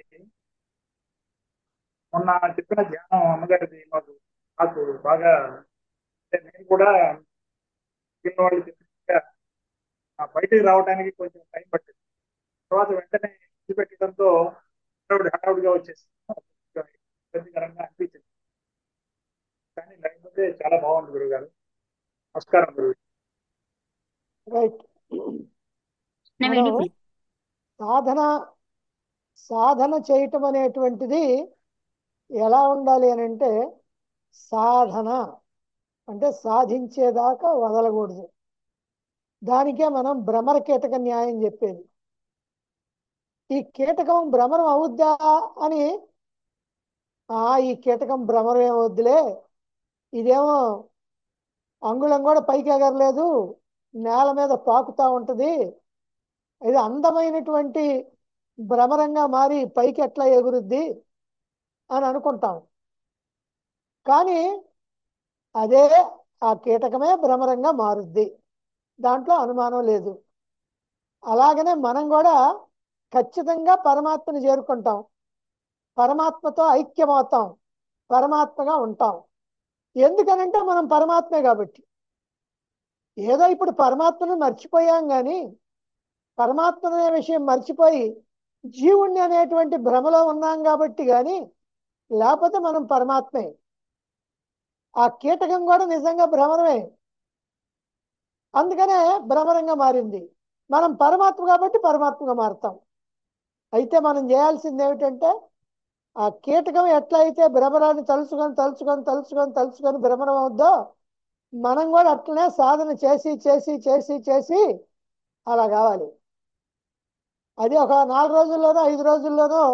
Speaker 11: మొన్న చెప్పిన ధ్యానం అమ్మగారిది మాకు నాకు బాగా అంటే నేను కూడా వాళ్ళు చెప్పినట్టుగా బయటకు రావడానికి కొంచెం టైం పట్టింది తర్వాత వెంటనే ఇది పెట్టడంతో హడావుడి హడావుడిగా వచ్చేసి ఇబ్బందికరంగా అనిపించింది కానీ లేకపోతే చాలా బాగుంది గురుగారు నమస్కారం గురువు
Speaker 5: రైట్ మనం సాధన సాధన చేయటం అనేటువంటిది ఎలా ఉండాలి అని అంటే సాధన అంటే సాధించేదాకా వదలకూడదు దానికే మనం భ్రమర కీటక న్యాయం చెప్పేది ఈ కీటకం భ్రమరం అవుద్దా అని ఆ ఈ కీటకం భ్రమరం ఏమవుద్దులే ఇదేమో అంగుళం కూడా పైకి ఎగరలేదు నేల మీద పాకుతా ఉంటది ఇది అందమైనటువంటి భ్రమరంగా మారి పైకి ఎట్లా ఎగురుద్ది అని అనుకుంటాం కానీ అదే ఆ కీటకమే భ్రమరంగా మారుద్ది దాంట్లో అనుమానం లేదు అలాగనే మనం కూడా ఖచ్చితంగా పరమాత్మని చేరుకుంటాం పరమాత్మతో ఐక్యమవుతాం పరమాత్మగా ఉంటాం ఎందుకనంటే మనం పరమాత్మే కాబట్టి ఏదో ఇప్పుడు పరమాత్మను మర్చిపోయాం కానీ పరమాత్మ అనే విషయం మర్చిపోయి జీవుణ్ణి అనేటువంటి భ్రమలో ఉన్నాం కాబట్టి కానీ లేకపోతే మనం పరమాత్మే ఆ కీటకం కూడా నిజంగా భ్రమరమే అందుకనే భ్రమరంగా మారింది మనం పరమాత్మ కాబట్టి పరమాత్మగా మారుతాం అయితే మనం చేయాల్సింది ఏమిటంటే ఆ కీటకం ఎట్లా అయితే భ్రమరాన్ని తలుచుకొని తలుచుకొని తలుచుకొని తలుచుకొని భ్రమరం అవుద్దో మనం కూడా అట్లనే సాధన చేసి చేసి చేసి చేసి అలా కావాలి అది ఒక నాలుగు రోజుల్లోనో ఐదు రోజుల్లోనో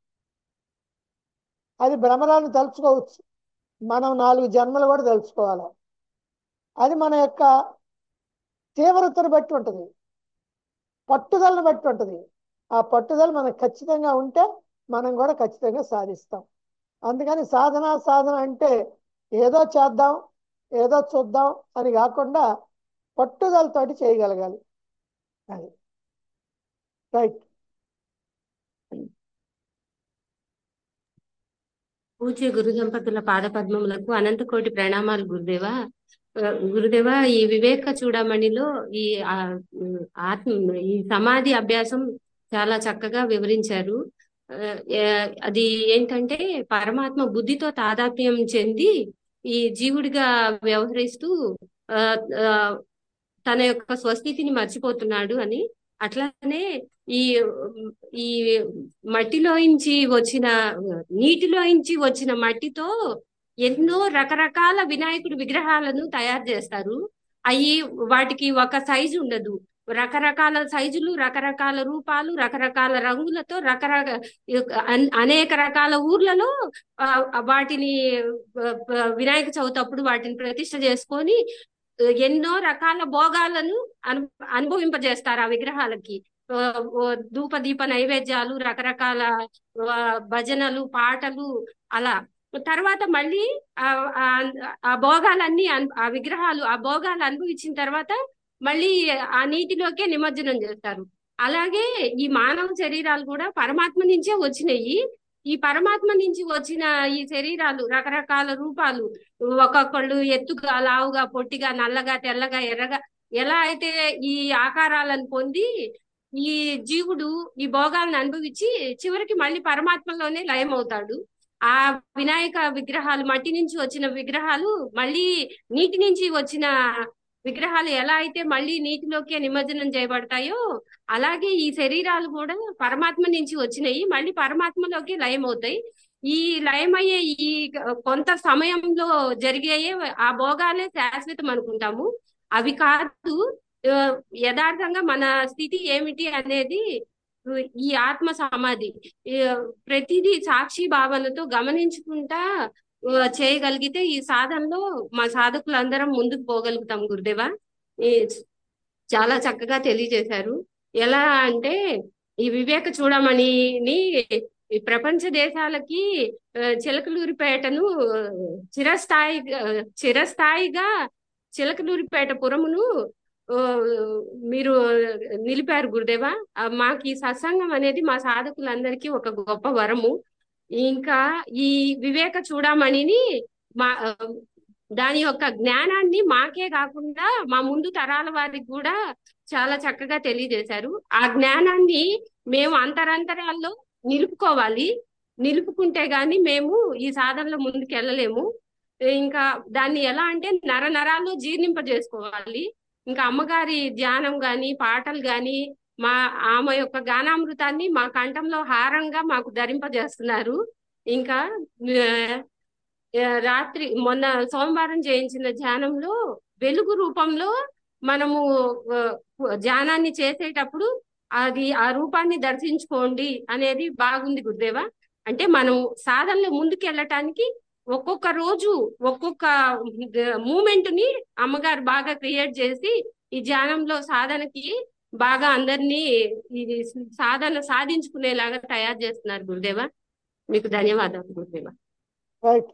Speaker 5: అది భ్రమరాన్ని తలుచుకోవచ్చు మనం నాలుగు జన్మలు కూడా తెలుసుకోవాలి అది మన యొక్క తీవ్రతను బట్టి ఉంటుంది పట్టుదలను బట్టి ఉంటుంది ఆ పట్టుదల మనకు ఖచ్చితంగా ఉంటే మనం కూడా ఖచ్చితంగా సాధిస్తాం అందుకని సాధన సాధన అంటే ఏదో చేద్దాం ఏదో చూద్దాం అని కాకుండా పట్టుదలతోటి చేయగలగాలి అది రైట్
Speaker 12: పూజ్య గురు దంపతుల పాద పద్మములకు అనంత కోటి ప్రణామాలు గురుదేవా ఆ, గురుదేవా ఈ వివేక చూడమణిలో ఈ ఆ, ఉమ్, ఆత్మ ఈ సమాధి అభ్యాసం చాలా చక్కగా వివరించారు ఆ, ఏ- అది ఏంటంటే పరమాత్మ బుద్ధితో తాదాత్మ్యం చెంది ఈ జీవుడిగా వ్యవహరిస్తూ ఆ, ఆ, తన యొక్క స్వస్థితిని మర్చిపోతున్నాడు అని అట్లానే ఈ ఈ మట్టిలోంచి వచ్చిన నీటిలోంచి వచ్చిన మట్టితో ఎన్నో రకరకాల వినాయకుడి విగ్రహాలను తయారు చేస్తారు అవి వాటికి ఒక సైజు ఉండదు రకరకాల సైజులు రకరకాల రూపాలు రకరకాల రంగులతో రకరకాల అనేక రకాల ఊర్లలో ఆ, వాటిని ఆ, ఆ, వినాయక చవితి అప్పుడు వాటిని ప్రతిష్ఠ చేసుకొని ఎన్నో రకాల భోగాలను అను అనుభవింపజేస్తారు ఆ విగ్రహాలకి ఆ, ఓ ధూప దీప నైవేద్యాలు రకరకాల ఆ, భజనలు పాటలు అలా తర్వాత మళ్ళీ ఆ ఆ- ఆ భోగాలన్నీ అన్- ఆ విగ్రహాలు ఆ భోగాలు అనుభవించిన తర్వాత మళ్ళీ ఆ నీటిలోకే నిమజ్జనం చేస్తారు అలాగే ఈ మానవ శరీరాలు కూడా పరమాత్మ నుంచే వచ్చినాయి ఈ పరమాత్మ నుంచి వచ్చిన ఈ శరీరాలు రకరకాల రూపాలు ఒక్కొక్కళ్ళు ఎత్తుగా లావుగా పొట్టిగా నల్లగా తెల్లగా ఎర్రగా ఎలా అయితే ఈ ఆకారాలను పొంది ఈ జీవుడు ఈ భోగాలను అనుభవించి చివరికి మళ్ళీ పరమాత్మలోనే లయమవుతాడు ఆ వినాయక విగ్రహాలు మట్టి నుంచి వచ్చిన విగ్రహాలు మళ్ళీ నీటి నుంచి వచ్చిన విగ్రహాలు ఎలా అయితే మళ్ళీ నీటిలోకే నిమజ్జనం చేయబడతాయో అలాగే ఈ శరీరాలు కూడా పరమాత్మ నుంచి వచ్చినాయి మళ్ళీ పరమాత్మలోకి లయమవుతాయి ఈ లయమయ్యే ఈ కొంత సమయంలో జరిగేయే ఆ భోగాలే శాశ్వతం అనుకుంటాము అవి కాదు ఆ, యథార్థంగా మన స్థితి ఏమిటి అనేది ఈ ఆత్మ సమాధి ఈ ప్రతిదీ సాక్షి భావనతో గమనించుకుంటా ఆ, చేయగలిగితే ఈ సాధనలో మా సాధకులందరం ముందుకు పోగలుగుతాం గురుదేవా ఈ చాలా చక్కగా తెలియజేశారు ఎలా అంటే ఈ వివేక చూడమణిని ఈ ప్రపంచ దేశాలకి ఆ, చిలకలూరిపేటను ఆ, చిరస్థాయి చిరస్థాయిగా చిలకలూరిపేట పురమును ఆ, మీరు నిలిపారు గురుదేవా ఆ, మాకు ఈ సత్సంగం అనేది మా సాధకులందరికీ ఒక గొప్ప వరము ఇంకా ఈ వివేక చూడమణిని మా ఆ, దాని యొక్క జ్ఞానాన్ని మాకే కాకుండా మా ముందు తరాల వారికి కూడా చాలా చక్కగా తెలియజేశారు ఆ జ్ఞానాన్ని మేము అంతరంతరాల్లో నిలుపుకోవాలి నిలుపుకుంటే గాని మేము ఈ సాధనలో ముందుకు వెళ్ళలేము ఇంకా దాన్ని ఎలా అంటే నర నరాల్లో జీర్ణింప చేసుకోవాలి ఇంకా అమ్మగారి ధ్యానం గాని పాటలు గాని మా ఆమె యొక్క గానామృతాన్ని మా కంఠంలో హారంగా మాకు ధరింపజేస్తున్నారు ఇంకా ఆ, ఆ, రాత్రి మొన్న సోమవారం చేయించిన ధ్యానంలో వెలుగు రూపంలో మనము ఆ, ధ్యానాన్ని చేసేటప్పుడు అది ఆ రూపాన్ని దర్శించుకోండి అనేది బాగుంది గురుదేవా అంటే మనం సాధనలో ముందుకు వెళ్ళటానికి ఒక్కొక్క రోజు ఒక్కొక్క మూమెంట్ ని అమ్మగారు బాగా క్రియేట్ చేసి ఈ ధ్యానంలో సాధనకి బాగా అందరినీ ఇది సాధన సాధించుకునేలాగా తయారు చేస్తున్నారు గురుదేవ మీకు ధన్యవాదాలు గురుదేవ
Speaker 5: రైట్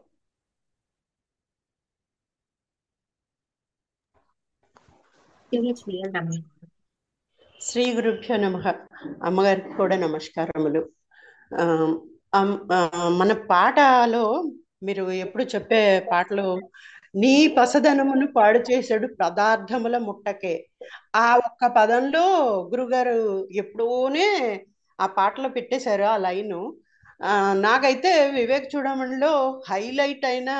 Speaker 13: శ్రీ గురుభ్యో నమ అమ్మగారికి కూడా నమస్కారములు ఆ, అమ్- ఆ, మన పాటలో మీరు ఎప్పుడు చెప్పే పాటలో నీ పసదనమును పాడు చేశాడు పదార్థముల ముట్టకే ఆ ఒక్క పదంలో గురుగారు ఎప్పుడోనే ఆ పాటలో పెట్టేశారు ఆ లైను ఆ, నాకైతే వివేక్ చూడమణిలో హైలైట్ అయిన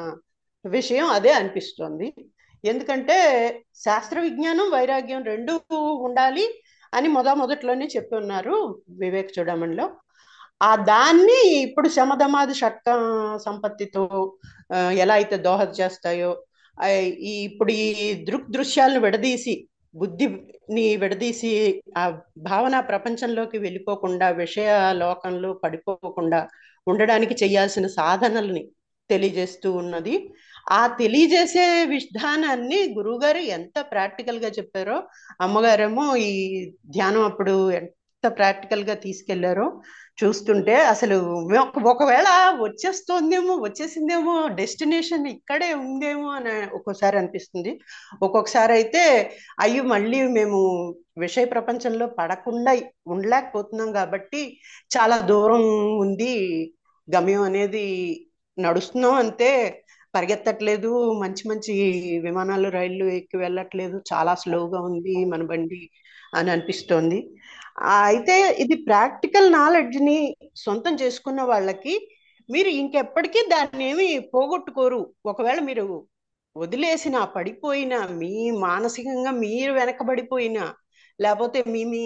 Speaker 13: విషయం అదే అనిపిస్తుంది ఎందుకంటే శాస్త్ర విజ్ఞానం వైరాగ్యం రెండు ఉండాలి అని మొద మొదట్లోనే చెప్పి ఉన్నారు వివేక్ చూడమణిలో ఆ దాన్ని ఇప్పుడు శమధమాది షట్క సంపత్తితో ఆ, ఎలా అయితే దోహద చేస్తాయో ఆ, ఈ ఇప్పుడు ఈ దృక్ దృశ్యాలను విడదీసి బుద్ధిని విడదీసి ఆ భావన ప్రపంచంలోకి వెళ్ళిపోకుండా విషయ లోకంలో పడిపోకుండా ఉండడానికి చేయాల్సిన సాధనల్ని తెలియజేస్తూ ఉన్నది ఆ తెలియజేసే విధానాన్ని గురువుగారు ఎంత ప్రాక్టికల్ గా చెప్పారో అమ్మగారేమో ఈ ధ్యానం అప్పుడు ఎంత ప్రాక్టికల్ గా తీసుకెళ్లారో చూస్తుంటే అసలు ఒక- ఒకవేళ వచ్చేస్తోందేమో వచ్చేసిందేమో డెస్టినేషన్ ఇక్కడే ఉందేమో అని ఒక్కోసారి అనిపిస్తుంది ఒక్కొక్కసారి అయితే అయ్యో మళ్ళీ మేము విషయ ప్రపంచంలో పడకుండా ఉండలేకపోతున్నాం కాబట్టి చాలా దూరం ఉంది గమ్యం అనేది నడుస్తున్నాం అంతే పరిగెత్తట్లేదు మంచి మంచి విమానాలు రైళ్లు ఎక్కి వెళ్ళట్లేదు చాలా స్లోగా ఉంది మన బండి అని అనిపిస్తోంది ఆ, అయితే ఇది ప్రాక్టికల్ నాలెడ్జ్ ని సొంతం చేసుకున్న వాళ్ళకి మీరు ఇంకెప్పటికీ దాన్ని ఏమి పోగొట్టుకోరు ఒకవేళ మీరు వదిలేసిన పడిపోయినా మీ మానసికంగా మీరు వెనకబడిపోయినా లేకపోతే మీ మీ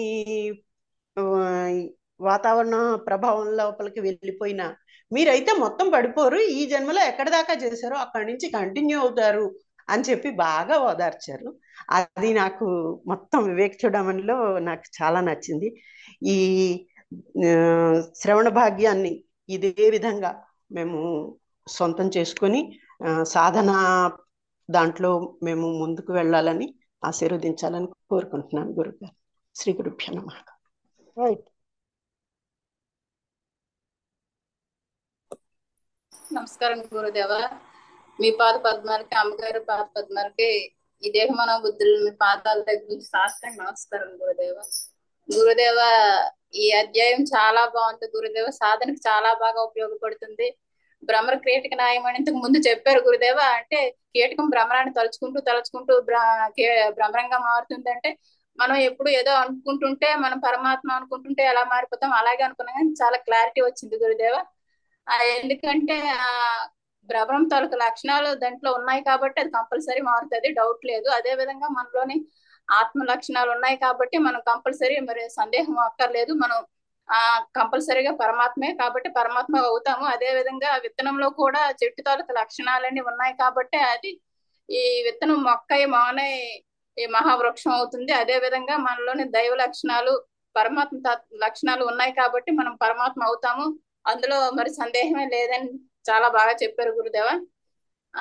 Speaker 13: ఆ, వాతావరణ ప్రభావం లోపలికి వెళ్ళిపోయినా మీరైతే మొత్తం పడిపోరు ఈ జన్మలో ఎక్కడి దాకా చేశారో అక్కడి నుంచి కంటిన్యూ అవుతారు అని చెప్పి బాగా ఓదార్చారు అది నాకు మొత్తం వివేక్ చూడమనిలో నాకు చాలా నచ్చింది ఈ ఆ, శ్రవణ భాగ్యాన్ని ఇదే విధంగా మేము సొంతం చేసుకొని ఆ, సాధన దాంట్లో మేము ముందుకు వెళ్ళాలని ఆశీర్వదించాలని కోరుకుంటున్నాను గురుగారు శ్రీ గురుభ్య నమః
Speaker 5: రైట్
Speaker 14: నమస్కారం గురుదేవ మీ పాద పద్మాలకి అమ్మగారి పాద పద్మాలకి ఈ దేహమన బుద్ధులు మీ పాదాల దగ్గర నుంచి సాష్టాంగ నమస్కారం గురుదేవ గురుదేవ ఈ అధ్యాయం చాలా బాగుంది గురుదేవ సాధనకు చాలా బాగా ఉపయోగపడుతుంది భ్రమర కీటక న్యాయం అని ఇంతకు ముందు చెప్పారు గురుదేవ అంటే కీటకం భ్రమరాన్ని తలుచుకుంటూ తలుచుకుంటూ భ్ర- కే- భ్రమరంగా మారుతుంది అంటే మనం ఎప్పుడు ఏదో అనుకుంటుంటే మనం పరమాత్మ అనుకుంటుంటే ఎలా మారిపోతాం అలాగే అనుకున్నాం కానీ చాలా క్లారిటీ వచ్చింది గురుదేవ ఆ ఎందుకంటే ఆ భ్రమరం తాలూకు లక్షణాలు దాంట్లో ఉన్నాయి కాబట్టి అది కంపల్సరీ మారుతుంది డౌట్ లేదు అదే విధంగా మనలోని ఆత్మ లక్షణాలు ఉన్నాయి కాబట్టి మనం కంపల్సరీ మరి సందేహం అక్కర్లేదు మనం ఆ కంపల్సరీగా పరమాత్మే కాబట్టి పరమాత్మ అవుతాము అదే విధంగా విత్తనంలో కూడా చెట్టు తాలూకు లక్షణాలన్నీ ఉన్నాయి కాబట్టి అది ఈ విత్తనం మొక్కై మానై ఈ మహావృక్షం అవుతుంది అదే విధంగా మనలోని దైవ లక్షణాలు పరమాత్మ తత్- లక్షణాలు ఉన్నాయి కాబట్టి మనం పరమాత్మ అవుతాము అందులో మరి సందేహమే లేదని చాలా బాగా చెప్పారు గురుదేవ ఆ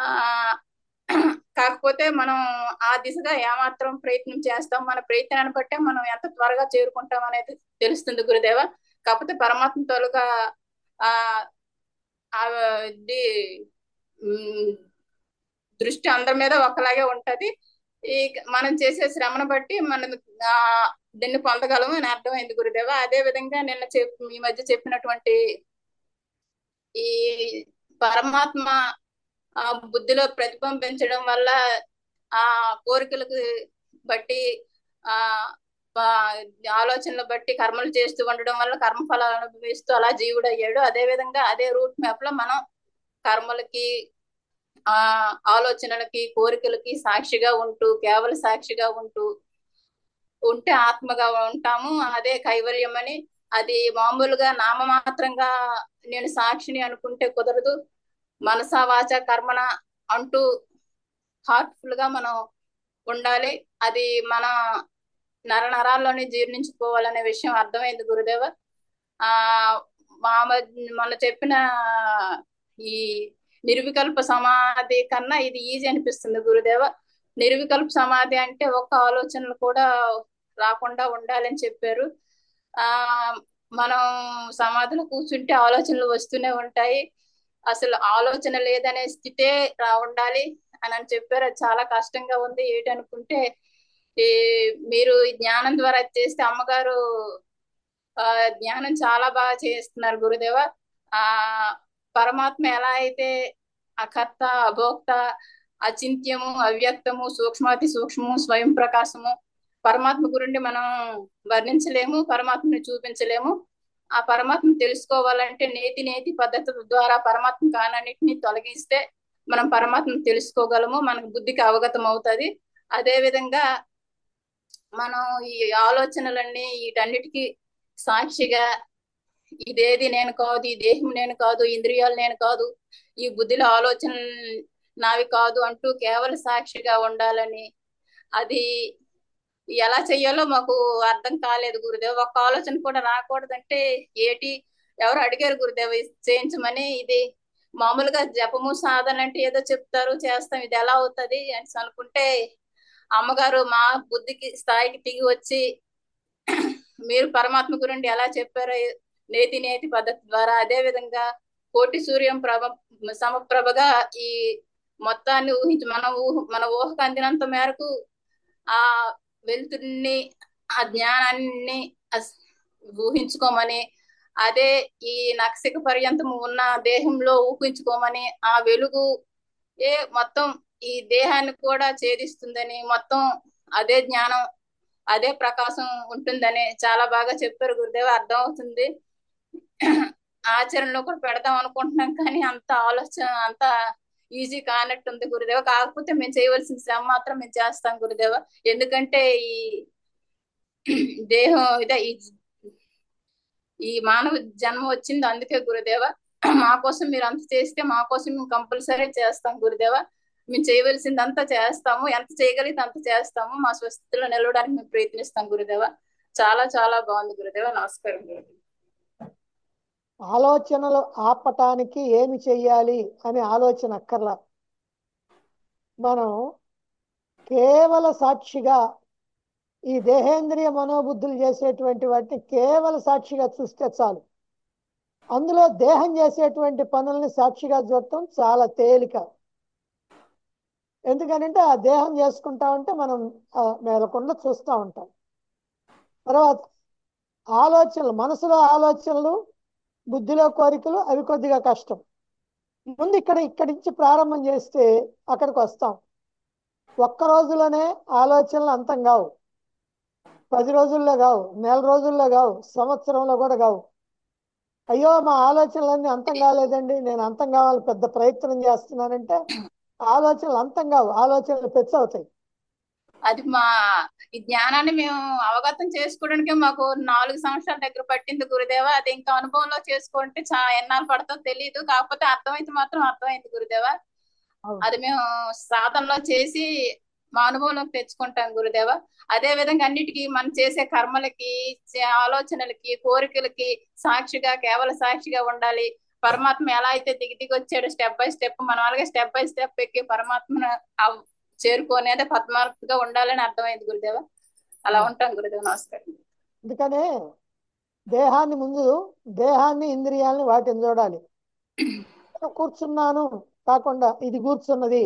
Speaker 14: కాకపోతే మనం ఆ దిశగా ఏమాత్రం ప్రయత్నం చేస్తాం మన ప్రయత్నాన్ని బట్టే మనం ఎంత త్వరగా చేరుకుంటాం అనేది తెలుస్తుంది గురుదేవ కాకపోతే పరమాత్మ తోలుగా ఆ ఆ ఇది ఉమ్, దృష్టి అందరి మీద ఒకలాగే ఉంటది ఈ మనం చేసే శ్రమను బట్టి మనం ఆ దీన్ని పొందగలము అని అర్థమైంది గురుదేవ అదే విధంగా నిన్న చెప్ ఈ మధ్య చెప్పినటువంటి ఈ పరమాత్మ ఆ బుద్ధిలో ప్రతిబింబించడం వల్ల ఆ కోరికలకు బట్టి ఆ ఆ, ఆలోచనలు బట్టి కర్మలు చేస్తూ ఉండడం వల్ల కర్మఫలాలు అనుభవిస్తూ అలా జీవుడు అయ్యాడు అదే విధంగా అదే రూట్ మ్యాప్ లో మనం కర్మలకి ఆ ఆలోచనలకి కోరికలకి సాక్షిగా ఉంటూ కేవల సాక్షిగా ఉంటూ ఉంటే ఆత్మగా ఉంటాము అదే కైవల్యం అని అది మామూలుగా నామమాత్రంగా నేను సాక్షిని అనుకుంటే కుదరదు మనసా వాచ కర్మణ అంటూ హార్ట్ఫుల్ గా మనం ఉండాలి అది మన నర నరాల్లోనే జీర్ణించుకోవాలనే విషయం అర్థమైంది గురుదేవ ఆ మా మధ్య- మొన్న చెప్పిన ఈ నిర్వికల్ప సమాధి కన్నా ఇది ఈజీ అనిపిస్తుంది గురుదేవ నిర్వికల్ప సమాధి అంటే ఒక్క ఆలోచనలు కూడా రాకుండా ఉండాలని చెప్పారు ఆ మనం సమాధిలో కూర్చుంటే ఆలోచనలు వస్తూనే ఉంటాయి అసలు ఆలోచన లేదనే స్థితే రా ఉండాలి అని అని చెప్పారు అది చాలా కష్టంగా ఉంది ఏంటనుకుంటే ఈ మీరు ఈ జ్ఞానం ద్వారా చేస్తే అమ్మగారు ఆ జ్ఞానం చాలా బాగా చేస్తున్నారు గురుదేవ ఆ పరమాత్మ ఎలా అయితే అకర్త అభోక్త అచింత్యము అవ్యక్తము సూక్ష్మాతి సూక్ష్మము స్వయం ప్రకాశము పరమాత్మ గురించి మనం వర్ణించలేము పరమాత్మని చూపించలేము ఆ పరమాత్మ తెలుసుకోవాలంటే నేతి నేతి పద్ధతి ద్వారా పరమాత్మ కానన్నిటిని తొలగిస్తే మనం పరమాత్మను తెలుసుకోగలము మనకు బుద్ధికి అవగతం అవుతుంది అదే విధంగా మనం ఈ ఆలోచనలన్నీ వీటన్నిటికీ సాక్షిగా ఇదేది నేను కాదు ఈ దేహం నేను కాదు ఇంద్రియాలు నేను కాదు ఈ బుద్ధిలో ఆలోచన నావి కాదు అంటూ కేవలం సాక్షిగా ఉండాలని అది ఎలా చెయ్యాలో మాకు అర్థం కాలేదు గురుదేవ్ ఒక ఆలోచన కూడా రాకూడదంటే ఏటి ఎవరు అడిగారు గురుదేవ్ ఇది చేయించమని ఇది మామూలుగా జపము సాధన అంటే ఏదో చెప్తారు చేస్తాం ఇది ఎలా అవుతుంది అని అనుకుంటే అమ్మగారు మా బుద్ధికి స్థాయికి దిగి వచ్చి మీరు పరమాత్మ గురించి ఎలా చెప్పారో నేతి నేతి పద్ధతి ద్వారా అదే విధంగా కోటి సూర్యం ప్రభ సమప్రభగా ఈ మొత్తాన్ని ఊహించి మన ఊహ మన ఊహకు అందినంత మేరకు ఆ వెలుతురిని ఆ జ్ఞానాన్ని అస్- ఊహించుకోమని అదే ఈ నక్షక పర్యంతం ఉన్న దేహంలో ఊహించుకోమని ఆ వెలుగు ఏ మొత్తం ఈ దేహాన్ని కూడా ఛేదిస్తుందని మొత్తం అదే జ్ఞానం అదే ప్రకాశం ఉంటుందని చాలా బాగా చెప్పారు గురుదేవ అర్థం అవుతుంది ఆచరణలో కూడా పెడదాం అనుకుంటున్నాం కానీ అంత ఆలోచన అంత ఈజీ కానట్టుంది గురుదేవ కాకపోతే మేము చేయవలసిన శ్రమ మాత్రం మేము చేస్తాం గురుదేవ ఎందుకంటే ఈ దేహం ఇదే ఈ ఈ మానవ జన్మ వచ్చింది అందుకే గురుదేవ మా కోసం మీరు అంత చేస్తే మా కోసం మేము కంపల్సరీ చేస్తాం గురుదేవ మేము చేయవలసింది అంతా చేస్తాము ఎంత చేయగలిగితే అంత చేస్తాము మా స్వస్థితిలో నిలవడానికి మేము ప్రయత్నిస్తాం గురుదేవ చాలా చాలా బాగుంది గురుదేవ నమస్కారం గురుదేవ
Speaker 5: ఆలోచనలు ఆపటానికి ఏమి చెయ్యాలి అనే ఆలోచన అక్కర్లా మనం కేవల సాక్షిగా ఈ దేహేంద్రియ మనోబుద్ధులు చేసేటువంటి వాటిని కేవల సాక్షిగా చూస్తే చాలు అందులో దేహం చేసేటువంటి పనుల్ని సాక్షిగా చూడటం చాలా తేలిక ఎందుకనంటే ఆ దేహం చేసుకుంటా ఉంటే మనం ఆ మేలకుండా చూస్తూ ఉంటాం తర్వాత ఆలోచనలు మనసులో ఆలోచనలు బుద్ధిలో కోరికలు అవి కొద్దిగా కష్టం ముందు ఇక్కడ ఇక్కడి నుంచి ప్రారంభం చేస్తే అక్కడికి వస్తాం ఒక్క రోజులోనే ఆలోచనలు అంతం కావు పది రోజుల్లో కావు నెల రోజుల్లో కావు సంవత్సరంలో కూడా కావు అయ్యో మా ఆలోచనలన్నీ అంతం కాలేదండి నేను అంతం కావాలి పెద్ద ప్రయత్నం చేస్తున్నానంటే ఆలోచనలు అంతం కావు ఆలోచనలు పెచ్చవుతాయి
Speaker 14: అది మా ఈ జ్ఞానాన్ని మేము అవగతం చేసుకోవడానికి మాకు నాలుగు సంవత్సరాల దగ్గర పట్టింది గురుదేవ అది ఇంకా అనుభవంలో చేసుకుంటే చా ఎన్నాళ్ళు పడుతుందో తెలియదు కాకపోతే అర్థమైతే మాత్రం అర్థమైంది గురుదేవ అది మేము సాధనలో చేసి మా అనుభవంలోకి తెచ్చుకుంటాం గురుదేవ అదే విధంగా అన్నిటికీ మనం చేసే కర్మలకి చే- ఆలోచనలకి కోరికలకి సాక్షిగా కేవల సాక్షిగా ఉండాలి పరమాత్మ ఎలా అయితే దిగి దిగి వచ్చాడు స్టెప్ బై స్టెప్ మనం అలాగే స్టెప్ బై స్టెప్ ఎక్కి పరమాత్మను అవ్- చేరుకునేదే పద్మార్గగా ఉండాలని అర్థమైంది గురుదేవ అలా ఉంటాం గురుదేవ నమస్కారం
Speaker 5: అందుకనే దేహాన్ని ముందు దేహాన్ని ఇంద్రియాలని వాటిని చూడాలి నేను కూర్చున్నాను కాకుండా ఇది కూర్చున్నది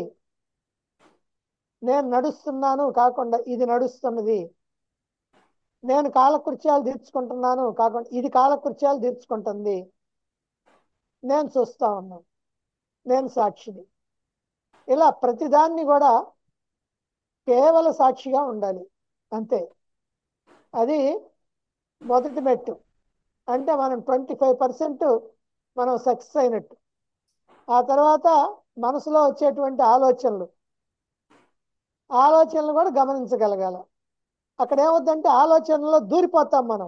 Speaker 5: నేను నడుస్తున్నాను కాకుండా ఇది నడుస్తున్నది నేను కాలకృత్యాలు తీర్చుకుంటున్నాను కాకుండా ఇది కాలకృత్యాలు తీర్చుకుంటుంది నేను చూస్తా ఉన్నాను నేను సాక్షిని ఇలా ప్రతిదాన్ని కూడా కేవల సాక్షిగా ఉండాలి అంతే అది మొదటి మెట్టు అంటే మనం ట్వంటీ ఫైవ్ పర్సెంట్ మనం సక్సెస్ అయినట్టు ఆ తర్వాత మనసులో వచ్చేటువంటి ఆలోచనలు ఆలోచనలు కూడా గమనించగలగాల అక్కడ ఏమవుద్దంటే ఆలోచనలో దూరిపోతాం మనం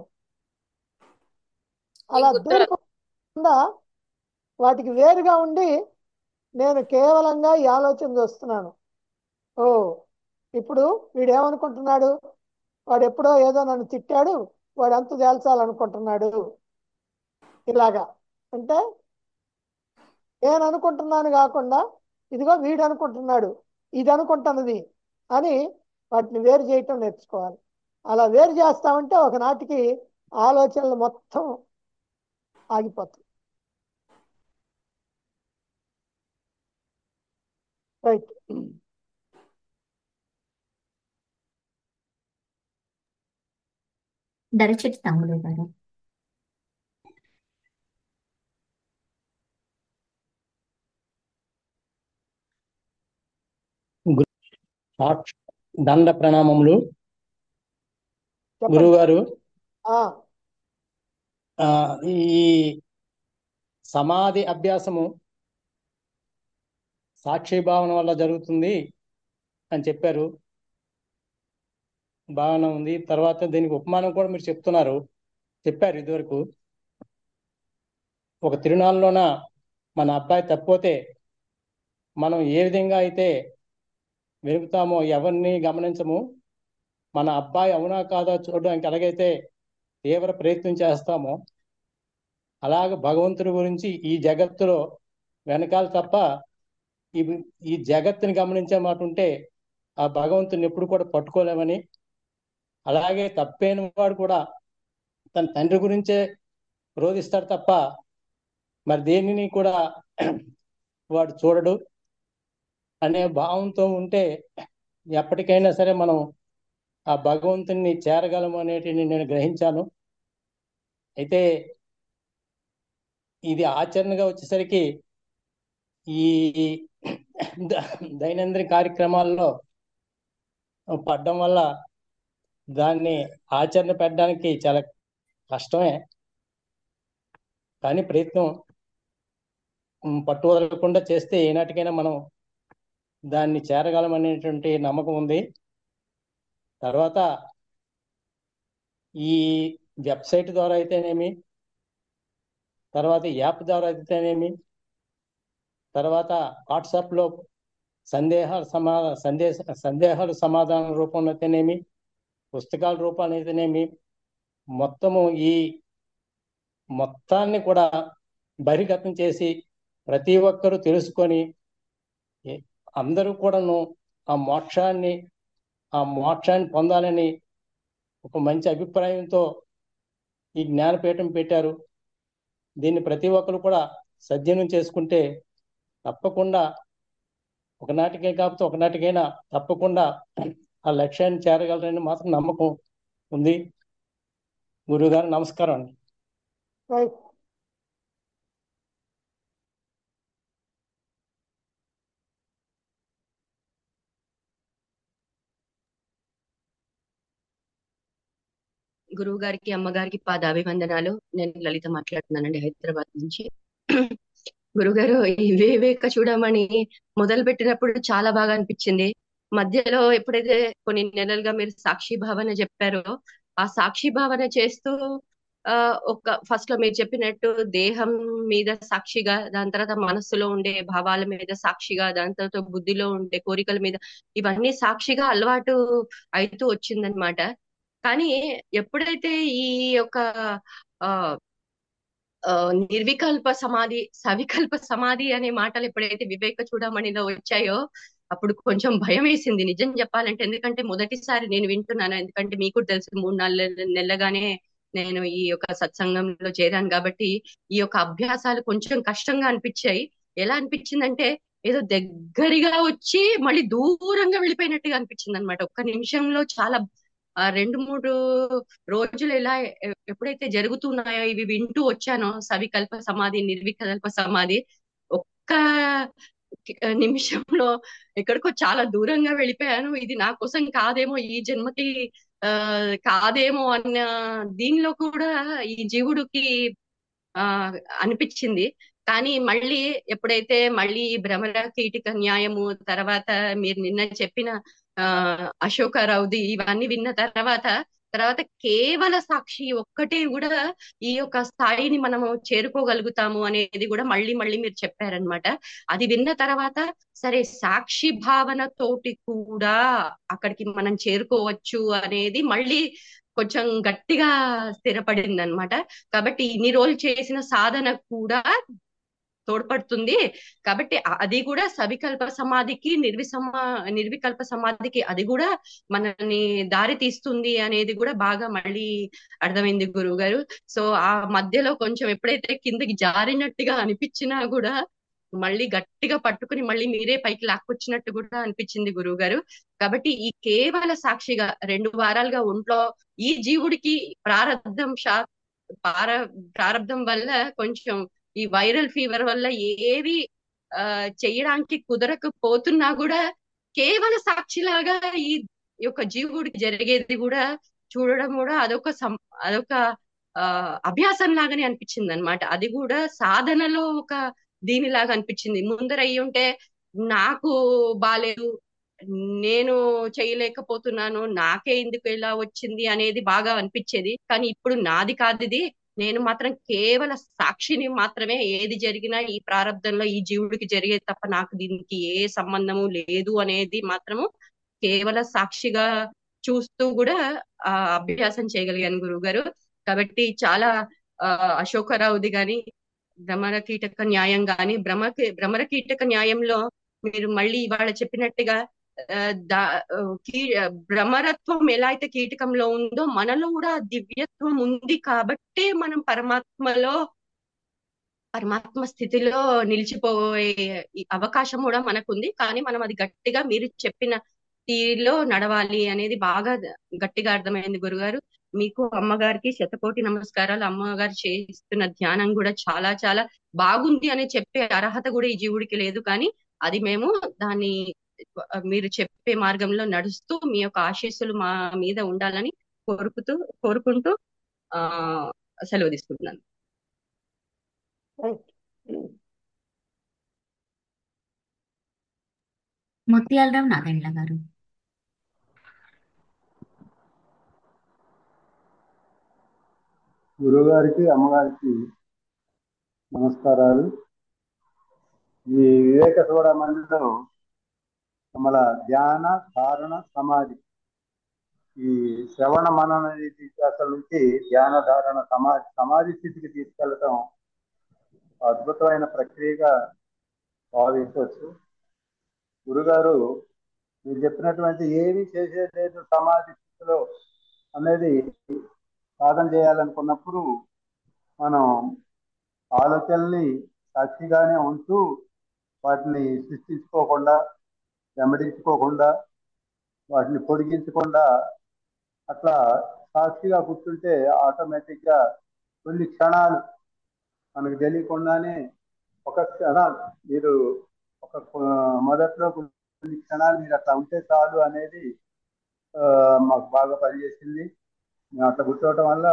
Speaker 5: అలా దూరిపోకుండా వాటికి వేరుగా ఉండి నేను కేవలంగా ఈ ఆలోచన చూస్తున్నాను ఓ ఇప్పుడు వీడు ఏమనుకుంటున్నాడు వాడు ఎప్పుడో ఏదో నన్ను తిట్టాడు వాడు అంత తేల్చాలనుకుంటున్నాడు ఇలాగా అంటే నేను అనుకుంటున్నాను కాకుండా ఇదిగో వీడు అనుకుంటున్నాడు ఇది అనుకుంటున్నది అని వాటిని వేరు చేయటం నేర్చుకోవాలి అలా వేరు చేస్తామంటే ఒకనాటికి ఆలోచనలు మొత్తం ఆగిపోతాయి రైట్
Speaker 1: దరిచెట్టి తమ్ముడు గారు
Speaker 15: సాక్ష- దండ ప్రణామములు
Speaker 5: చెప్పండి
Speaker 15: గురువు గారు
Speaker 5: ఆ,
Speaker 15: ఆ, ఈ సమాధి అభ్యాసము సాక్షి భావన వల్ల జరుగుతుంది అని చెప్పారు భావన ఉంది తర్వాత దీనికి ఉపమానం కూడా మీరు చెప్తున్నారు చెప్పారు ఇదివరకు ఒక తిరునాళ్ళలోన మన అబ్బాయి తప్పిపోతే మనం ఏ విధంగా అయితే వెలుగుతామో ఎవరిని గమనించము మన అబ్బాయి అవునా కాదా చూడడానికి ఎలాగైతే తీవ్ర ప్రయత్నం చేస్తామో అలాగ భగవంతుడి గురించి ఈ జగత్తులో వెనకాల తప్ప ఈ ఈ జగత్తుని గమనించే మాట ఉంటే ఆ భగవంతుని ఎప్పుడు కూడా పట్టుకోలేమని అలాగే తప్పైన వాడు కూడా తన తండ్రి గురించే రోధిస్తాడు తప్ప మరి దేనిని కూడా వాడు చూడడు అనే భావంతో ఉంటే ఎప్పటికైనా సరే మనం ఆ భగవంతుని చేరగలము అనేటిని నేను గ్రహించాను అయితే ఇది ఆచరణగా వచ్చేసరికి ఈ ద- దైనందిన కార్యక్రమాల్లో పడ్డం వల్ల దాన్ని ఆచరణ పెట్టడానికి చాలా కష్టమే కానీ ప్రయత్నం ఉమ్, పట్టు వదలకుండా చేస్తే ఏనాటికైనా మనం దాన్ని చేరగలం అనేటువంటి నమ్మకం ఉంది తర్వాత ఈ వెబ్సైట్ ద్వారా అయితేనేమి తర్వాత యాప్ ద్వారా అయితేనేమి తర్వాత వాట్సాప్లో సందేహాలు సమా సందేశ సందేహాలు సమాధానం రూపంలో అయితేనేమి పుస్తకాల రూపాన్ని అయితేనేమి మొత్తము ఈ మొత్తాన్ని కూడా బహిర్గతం చేసి ప్రతి ఒక్కరూ తెలుసుకొని ఏ- అందరూ కూడాను ఆ మోక్షాన్ని ఆ మోక్షాన్ని పొందాలని ఒక మంచి అభిప్రాయంతో ఈ జ్ఞానపీఠం పెట్టారు దీన్ని ప్రతి ఒక్కరు కూడా సద్వినియోగం చేసుకుంటే తప్పకుండా ఒకనాటికే కాకపోతే ఒకనాటికైనా తప్పకుండా ఆ లక్ష్యాన్ని చేరగలరని మాత్రం నమ్మకం ఉంది గురువుగారు నమస్కారం అండి
Speaker 5: రైట్
Speaker 16: గురువు గారికి అమ్మగారికి పాదాభివందనాలు నేను లలిత మాట్లాడుతున్నానండి హైదరాబాద్ నుంచి గురుగారు ఈ వివేక చూడమని మొదలు పెట్టినప్పుడు చాలా బాగా అనిపించింది మధ్యలో ఎప్పుడైతే కొన్ని నెలలుగా మీరు సాక్షి భావన చెప్పారో ఆ సాక్షి భావన చేస్తూ ఆ ఒక ఫస్ట్ లో మీరు చెప్పినట్టు దేహం మీద సాక్షిగా దాని తర్వాత మనస్సులో ఉండే భావాల మీద సాక్షిగా దాని తర్వాత బుద్ధిలో ఉండే కోరికల మీద ఇవన్నీ సాక్షిగా అలవాటు అవుతూ వచ్చిందనమాట కానీ ఎప్పుడైతే ఈ యొక్క ఆ ఆ, నిర్వికల్ప సమాధి సవికల్ప సమాధి అనే మాటలు ఎప్పుడైతే వివేక చూడమణిలో వచ్చాయో అప్పుడు కొంచెం భయం వేసింది నిజం చెప్పాలంటే ఎందుకంటే మొదటిసారి నేను వింటున్నాను ఎందుకంటే మీకు తెలుసు మూడు నాలుగు నెలలుగానే నేను ఈ యొక్క సత్సంగంలో చేరాను కాబట్టి ఈ యొక్క అభ్యాసాలు కొంచెం కష్టంగా అనిపించాయి ఎలా అనిపించిందంటే ఏదో దగ్గరగా వచ్చి మళ్ళీ దూరంగా వెళ్ళిపోయినట్టుగా అనిపించింది అనమాట ఒక్క నిమిషంలో చాలా ఆ రెండు మూడు రోజులు ఎలా ఎ- ఎప్పుడైతే జరుగుతున్నాయో ఇవి వింటూ వచ్చానో సవికల్ప సమాధి నిర్వికల్ప సమాధి ఒక్క కి- నిమిషంలో ఎక్కడికో చాలా దూరంగా వెళ్ళిపోయాను ఇది నా కోసం కాదేమో ఈ జన్మకి ఆ కాదేమో అన్న దీనిలో కూడా ఈ జీవుడికి ఆ అనిపించింది కానీ మళ్ళీ ఎప్పుడైతే మళ్ళీ ఈ భ్రమర కీటిక న్యాయము తర్వాత మీరు నిన్న చెప్పిన ఆ అశోకరావుది ఇవన్నీ విన్న తర్వాత తర్వాత కేవల సాక్షి ఒక్కటే కూడా ఈ యొక్క స్థాయిని మనము చేరుకోగలుగుతాము అనేది కూడా మళ్ళీ మళ్ళీ మీరు చెప్పారనమాట అది విన్న తర్వాత సరే సాక్షి భావన తోటి కూడా అక్కడికి మనం చేరుకోవచ్చు అనేది మళ్ళీ కొంచెం గట్టిగా స్థిరపడింది అనమాట కాబట్టి ఇన్ని రోజులు చేసిన సాధన కూడా తోడ్పడుతుంది కాబట్టి అ- అది కూడా సవికల్ప సమాధికి నిర్విసమా నిర్వికల్ప సమాధికి అది కూడా మనల్ని దారి తీస్తుంది అనేది కూడా బాగా మళ్ళీ అర్థమైంది గురువు గారు సో ఆ మధ్యలో కొంచెం ఎప్పుడైతే కిందకి జారినట్టుగా అనిపించినా కూడా మళ్ళీ గట్టిగా పట్టుకుని మళ్ళీ మీరే పైకి లాక్కొచ్చినట్టు కూడా అనిపించింది గురువు గారు కాబట్టి ఈ కేవల సాక్షిగా రెండు వారాలుగా ఒంట్లో ఈ జీవుడికి ప్రారంధం షా పార ప్రారంధం వల్ల కొంచెం ఈ వైరల్ ఫీవర్ వల్ల ఏవి ఆ చేయడానికి కుదరకపోతున్నా కూడా కేవల సాక్షిలాగా ఈ యొక్క జీవుడికి జరిగేది కూడా చూడడం కూడా అదొక సం అదొక ఆ అభ్యాసం లాగానే అనిపించింది అనమాట అది కూడా సాధనలో ఒక దీనిలాగా అనిపించింది ముందర అయ్యి ఉంటే నాకు బాలేదు నేను చేయలేకపోతున్నాను నాకే ఎందుకు ఇలా వచ్చింది అనేది బాగా అనిపించేది కానీ ఇప్పుడు నాది కాదు ఇది నేను మాత్రం కేవల సాక్షిని మాత్రమే ఏది జరిగినా ఈ ప్రారంధంలో ఈ జీవుడికి జరిగేది తప్ప నాకు దీనికి ఏ సంబంధము లేదు అనేది మాత్రము కేవల సాక్షిగా చూస్తూ కూడా ఆ అభ్యాసం చేయగలిగాను గురువు గారు కాబట్టి చాలా ఆ అశోకరావుది గాని భ్రమర కీటక న్యాయం గాని భ్రమ భ్రమర కీటక న్యాయంలో మీరు మళ్ళీ ఇవాళ చెప్పినట్టుగా ఆ, దా ఆ, కీ భ్రమరత్వం ఎలా అయితే కీటకంలో ఉందో మనలో కూడా దివ్యత్వం ఉంది కాబట్టే మనం పరమాత్మలో పరమాత్మ స్థితిలో నిలిచిపోయే ఈ అవకాశం కూడా మనకుంది కానీ మనం అది గట్టిగా మీరు చెప్పిన తీరులో నడవాలి అనేది బాగా గట్టిగా అర్థమైంది గురుగారు మీకు అమ్మగారికి శతకోటి నమస్కారాలు అమ్మగారు చేస్తున్న ధ్యానం కూడా చాలా చాలా బాగుంది అని చెప్పే అర్హత కూడా ఈ జీవుడికి లేదు కానీ అది మేము దాన్ని మీరు చెప్పే మార్గంలో నడుస్తూ మీ యొక్క ఆశీస్సులు మా మీద ఉండాలని కోరుకుతూ కోరుకుంటూ ఆ సెలవు తీసుకుంటున్నాను
Speaker 1: ముత్యాలరావు నాదెండ్ల గారు
Speaker 17: గురువుగారికి అమ్మగారికి నమస్కారాలు ఈ వివేక చూడమణిలో కమల ధ్యాన ధారణ సమాధి ఈ శ్రవణ మనన అసలు నుంచి ధ్యాన ధారణ సమాధి సమాధి స్థితికి తీసుకెళ్ళటం అద్భుతమైన ప్రక్రియగా భావించవచ్చు గురుగారు మీరు చెప్పినటువంటి ఏమీ చేసేది లేదు సమాధి స్థితిలో అనేది సాధన చేయాలనుకున్నప్పుడు మనం ఆలోచనల్ని సాక్షిగానే ఉంటూ వాటిని సృష్టించుకోకుండా వెంబడించుకోకుండా వాటిని పొడిగించకుండా అట్లా సాక్షిగా కూర్చుంటే ఆటోమేటిక్గా కొన్ని క్షణాలు మనకు తెలియకుండానే ఒక క్షణాలు మీరు ఒక మొదట్లో కొన్ని క్షణాలు మీరు అట్లా ఉంటే చాలు అనేది ఆ, మాకు బాగా పనిచేసింది మేము అట్లా కూర్చోవటం వల్ల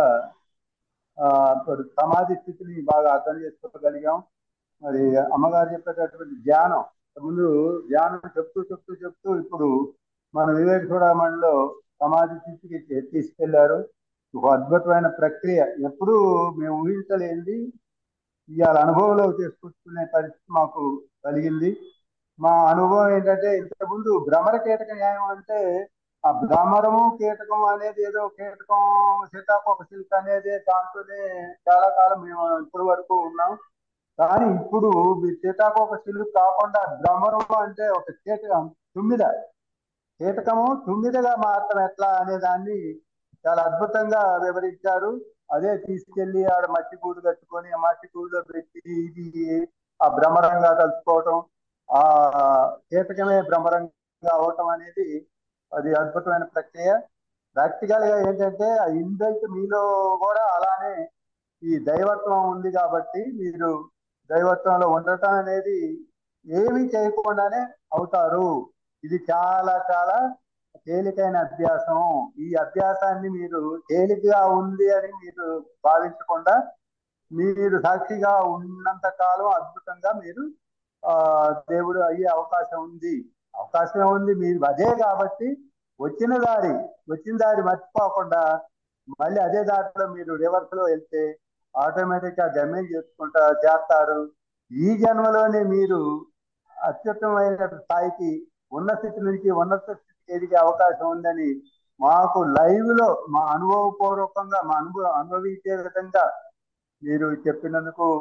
Speaker 17: ఆ, ఇప్పుడు సమాధి స్థితిని బాగా అర్థం చేసుకోగలిగాం మరి అమ్మగారు చెప్పేటటువంటి ధ్యానం ముందు ధ్యానం చెప్తూ చెప్తూ చెప్తూ ఇప్పుడు మన వివేక చూడమణిలో సమాధి స్థితికి తీ- తీసుకెళ్లారు ఒక అద్భుతమైన ప్రక్రియ ఎప్పుడూ మేము ఊహించలేనిది ఇవాళ అనుభవంలో చేసుకుంటునే పరిస్థితి మాకు కలిగింది మా అనుభవం ఏంటంటే ఇంతకుముందు భ్రమర కీటక న్యాయం అంటే ఆ భ్రమరము కీటకం అనేది ఏదో కీటకం సీతాకోక సిల్క్ అనేది దాంతోనే చాలా కాలం మేము ఇప్పటి వరకు ఉన్నాం కానీ ఇప్పుడు మీ సీతాకోక సిల్క్ కాకుండా భ్రమరం అంటే ఒక కీటకం తుమ్మిద కీటకము తుమ్మిదగా మాత్రం ఎట్లా అనే దాన్ని చాలా అద్భుతంగా వివరించారు అదే తీసుకెళ్లి ఆడ మట్టి గూడు కట్టుకొని ఆ మట్టి గూడులో పెట్టి ఇది ఆ భ్రమరంగా కలుసుకోవటం ఆ కీటకమే భ్రమరంగా అవటం అనేది అది అద్భుతమైన ప్రక్రియ ప్రాక్టికల్ గా ఏంటంటే ఆ ఇన్బిల్ట్ మీలో కూడా అలానే ఈ దైవత్వం ఉంది కాబట్టి మీరు దైవత్వంలో ఉండటం అనేది ఏమీ చేయకుండానే అవుతారు ఇది చాలా చాలా తేలికైన అభ్యాసం ఈ అభ్యాసాన్ని మీరు తేలికగా ఉంది అని మీరు భావించకుండా మీరు సాక్షిగా ఉన్నంత కాలం అద్భుతంగా మీరు ఆ దేవుడు అయ్యే అవకాశం ఉంది అవకాశం ఉంది మీరు అదే కాబట్టి వచ్చిన దారి వచ్చిన దారి మర్చిపోకుండా మళ్ళీ అదే దారిలో మీరు రివర్స్ లో వెళ్తే ఆటోమేటిక్ గా గమ్యం చేసుకుంటా చేస్తారు ఈ జన్మలోనే మీరు అత్యుత్తమైన స్థాయికి ఉన్న స్థితి నుంచి ఉన్నత స్థితికి ఎదిగే అవకాశం ఉందని మాకు లైవ్ లో మా అనుభవపూర్వకంగా మా అనుభవ అనుభవించే విధంగా మీరు చెప్పినందుకు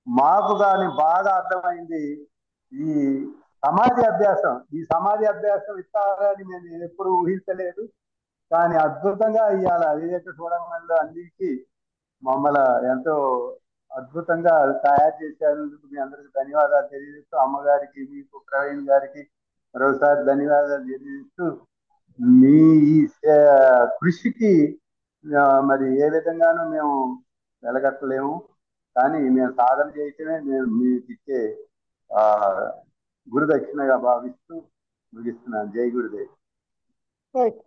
Speaker 17: మాకు కానీ బాగా అర్థమైంది ఈ సమాధి అభ్యాసం ఈ సమాధి అభ్యాసం ఇస్తారని నేను ఎప్పుడు ఊహించలేదు కానీ అద్భుతంగా ఇవాళ వివేక చూడమని అందించి మమ్మల్ని ఎంతో అద్భుతంగా తయారు చేసేందుకు మీ అందరికి ధన్యవాదాలు తెలియజేస్తూ అమ్మగారికి మీకు ప్రవీణ్ గారికి మరోసారి ధన్యవాదాలు తెలియజేస్తూ మీ ఈ సే- కృషికి ఆ, మరి ఏ విధంగానూ మేము వెలగట్టలేము కానీ మేము సాధన చేయటమే మేము మీకు ఇచ్చే ఆ గురుదక్షిణగా భావిస్తూ ముగిస్తున్నాను జై గురుదేవ్
Speaker 5: రైట్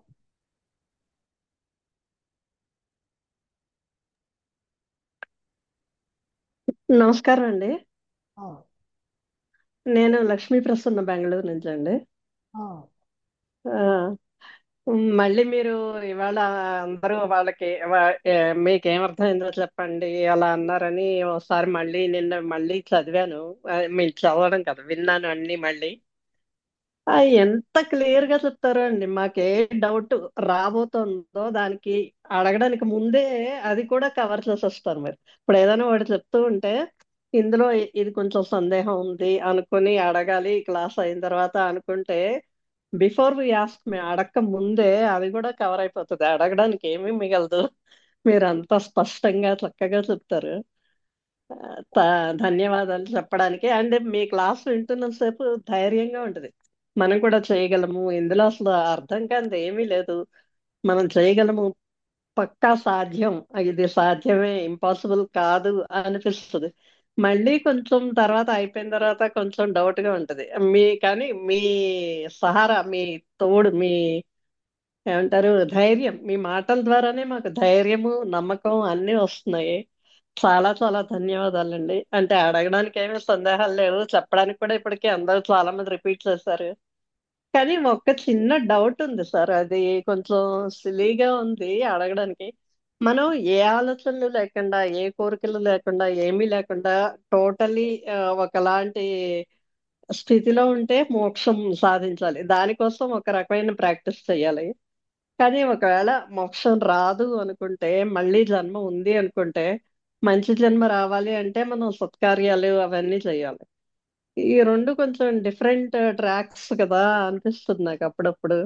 Speaker 18: నమస్కారం అండి
Speaker 5: ఆ,
Speaker 18: నేను లక్ష్మీ ప్రసన్న బెంగళూరు నుంచి అండి
Speaker 5: ఆ,
Speaker 18: ఆ, మళ్ళీ మీరు ఇవాళ అందరూ వాళ్ళకి వా- ఏ, మీకేమర్థమైందో చెప్పండి అలా అన్నారని ఒకసారి మళ్ళీ నిన్న మళ్ళీ చదివాను ఆ, మీరు చదవడం కదా విన్నాను అన్ని మళ్ళీ ఆ, ఎంత క్లియర్ గా చెప్తారో అండి మాకు ఏ డౌట్ రాబోతుందో దానికి అడగడానికి ముందే అది కూడా కవర్ చేసేస్తారు మీరు ఇప్పుడు ఏదైనా ఒకటి చెప్తూ ఉంటే ఇందులో ఇ- ఇది కొంచెం సందేహం ఉంది అనుకుని అడగాలి క్లాస్ అయిన తర్వాత అనుకుంటే బిఫోర్ వి ఆస్క్ మేము అడగక ముందే అది కూడా కవర్ అయిపోతుంది అడగడానికి ఏమీ మిగలదు మీరు అంత స్పష్టంగా చక్కగా చెప్తారు ఆ, త- ధన్యవాదాలు చెప్పడానికి అండ్ మీ క్లాస్ వింటున్నంతసేపు ధైర్యంగా ఉంటుంది మనం కూడా చేయగలము ఇందులో అసలు అర్థం కానిది ఏమీ లేదు మనం చేయగలము పక్కా సాధ్యం ఇది సాధ్యమే ఇంపాసిబుల్ కాదు అనిపిస్తుంది మళ్ళీ కొంచెం తర్వాత అయిపోయిన తర్వాత కొంచెం డౌట్ గా ఉంటది మీ కానీ మీ సహారా మీ తోడు మీ ఏమంటారు ధైర్యం మీ మాటల ద్వారానే మాకు ధైర్యము నమ్మకం అన్నీ వస్తున్నాయి చాలా చాలా ధన్యవాదాలండి అంటే అడగడానికి ఏమీ సందేహాలు లేవు చెప్పడానికి కూడా ఇప్పటికీ అందరూ చాలా మంది రిపీట్ చేశారు కానీ ఒక్క చిన్న డౌట్ ఉంది సార్ అది కొంచెం సిలీగా ఉంది అడగడానికి మనం ఏ ఆలోచనలు లేకుండా ఏ కోరికలు లేకుండా ఏమీ లేకుండా టోటలీ ఒకలాంటి స్థితిలో ఉంటే మోక్షం సాధించాలి దానికోసం ఒక రకమైన ప్రాక్టీస్ చేయాలి కానీ ఒకవేళ మోక్షం రాదు అనుకుంటే మళ్ళీ జన్మ ఉంది అనుకుంటే మంచి జన్మ రావాలి అంటే మనం సత్కార్యాలు అవన్నీ చేయాలి ఈ రెండు కొంచెం డిఫరెంట్ ట్రాక్స్ కదా అనిపిస్తుంది నాకు అప్పుడప్పుడు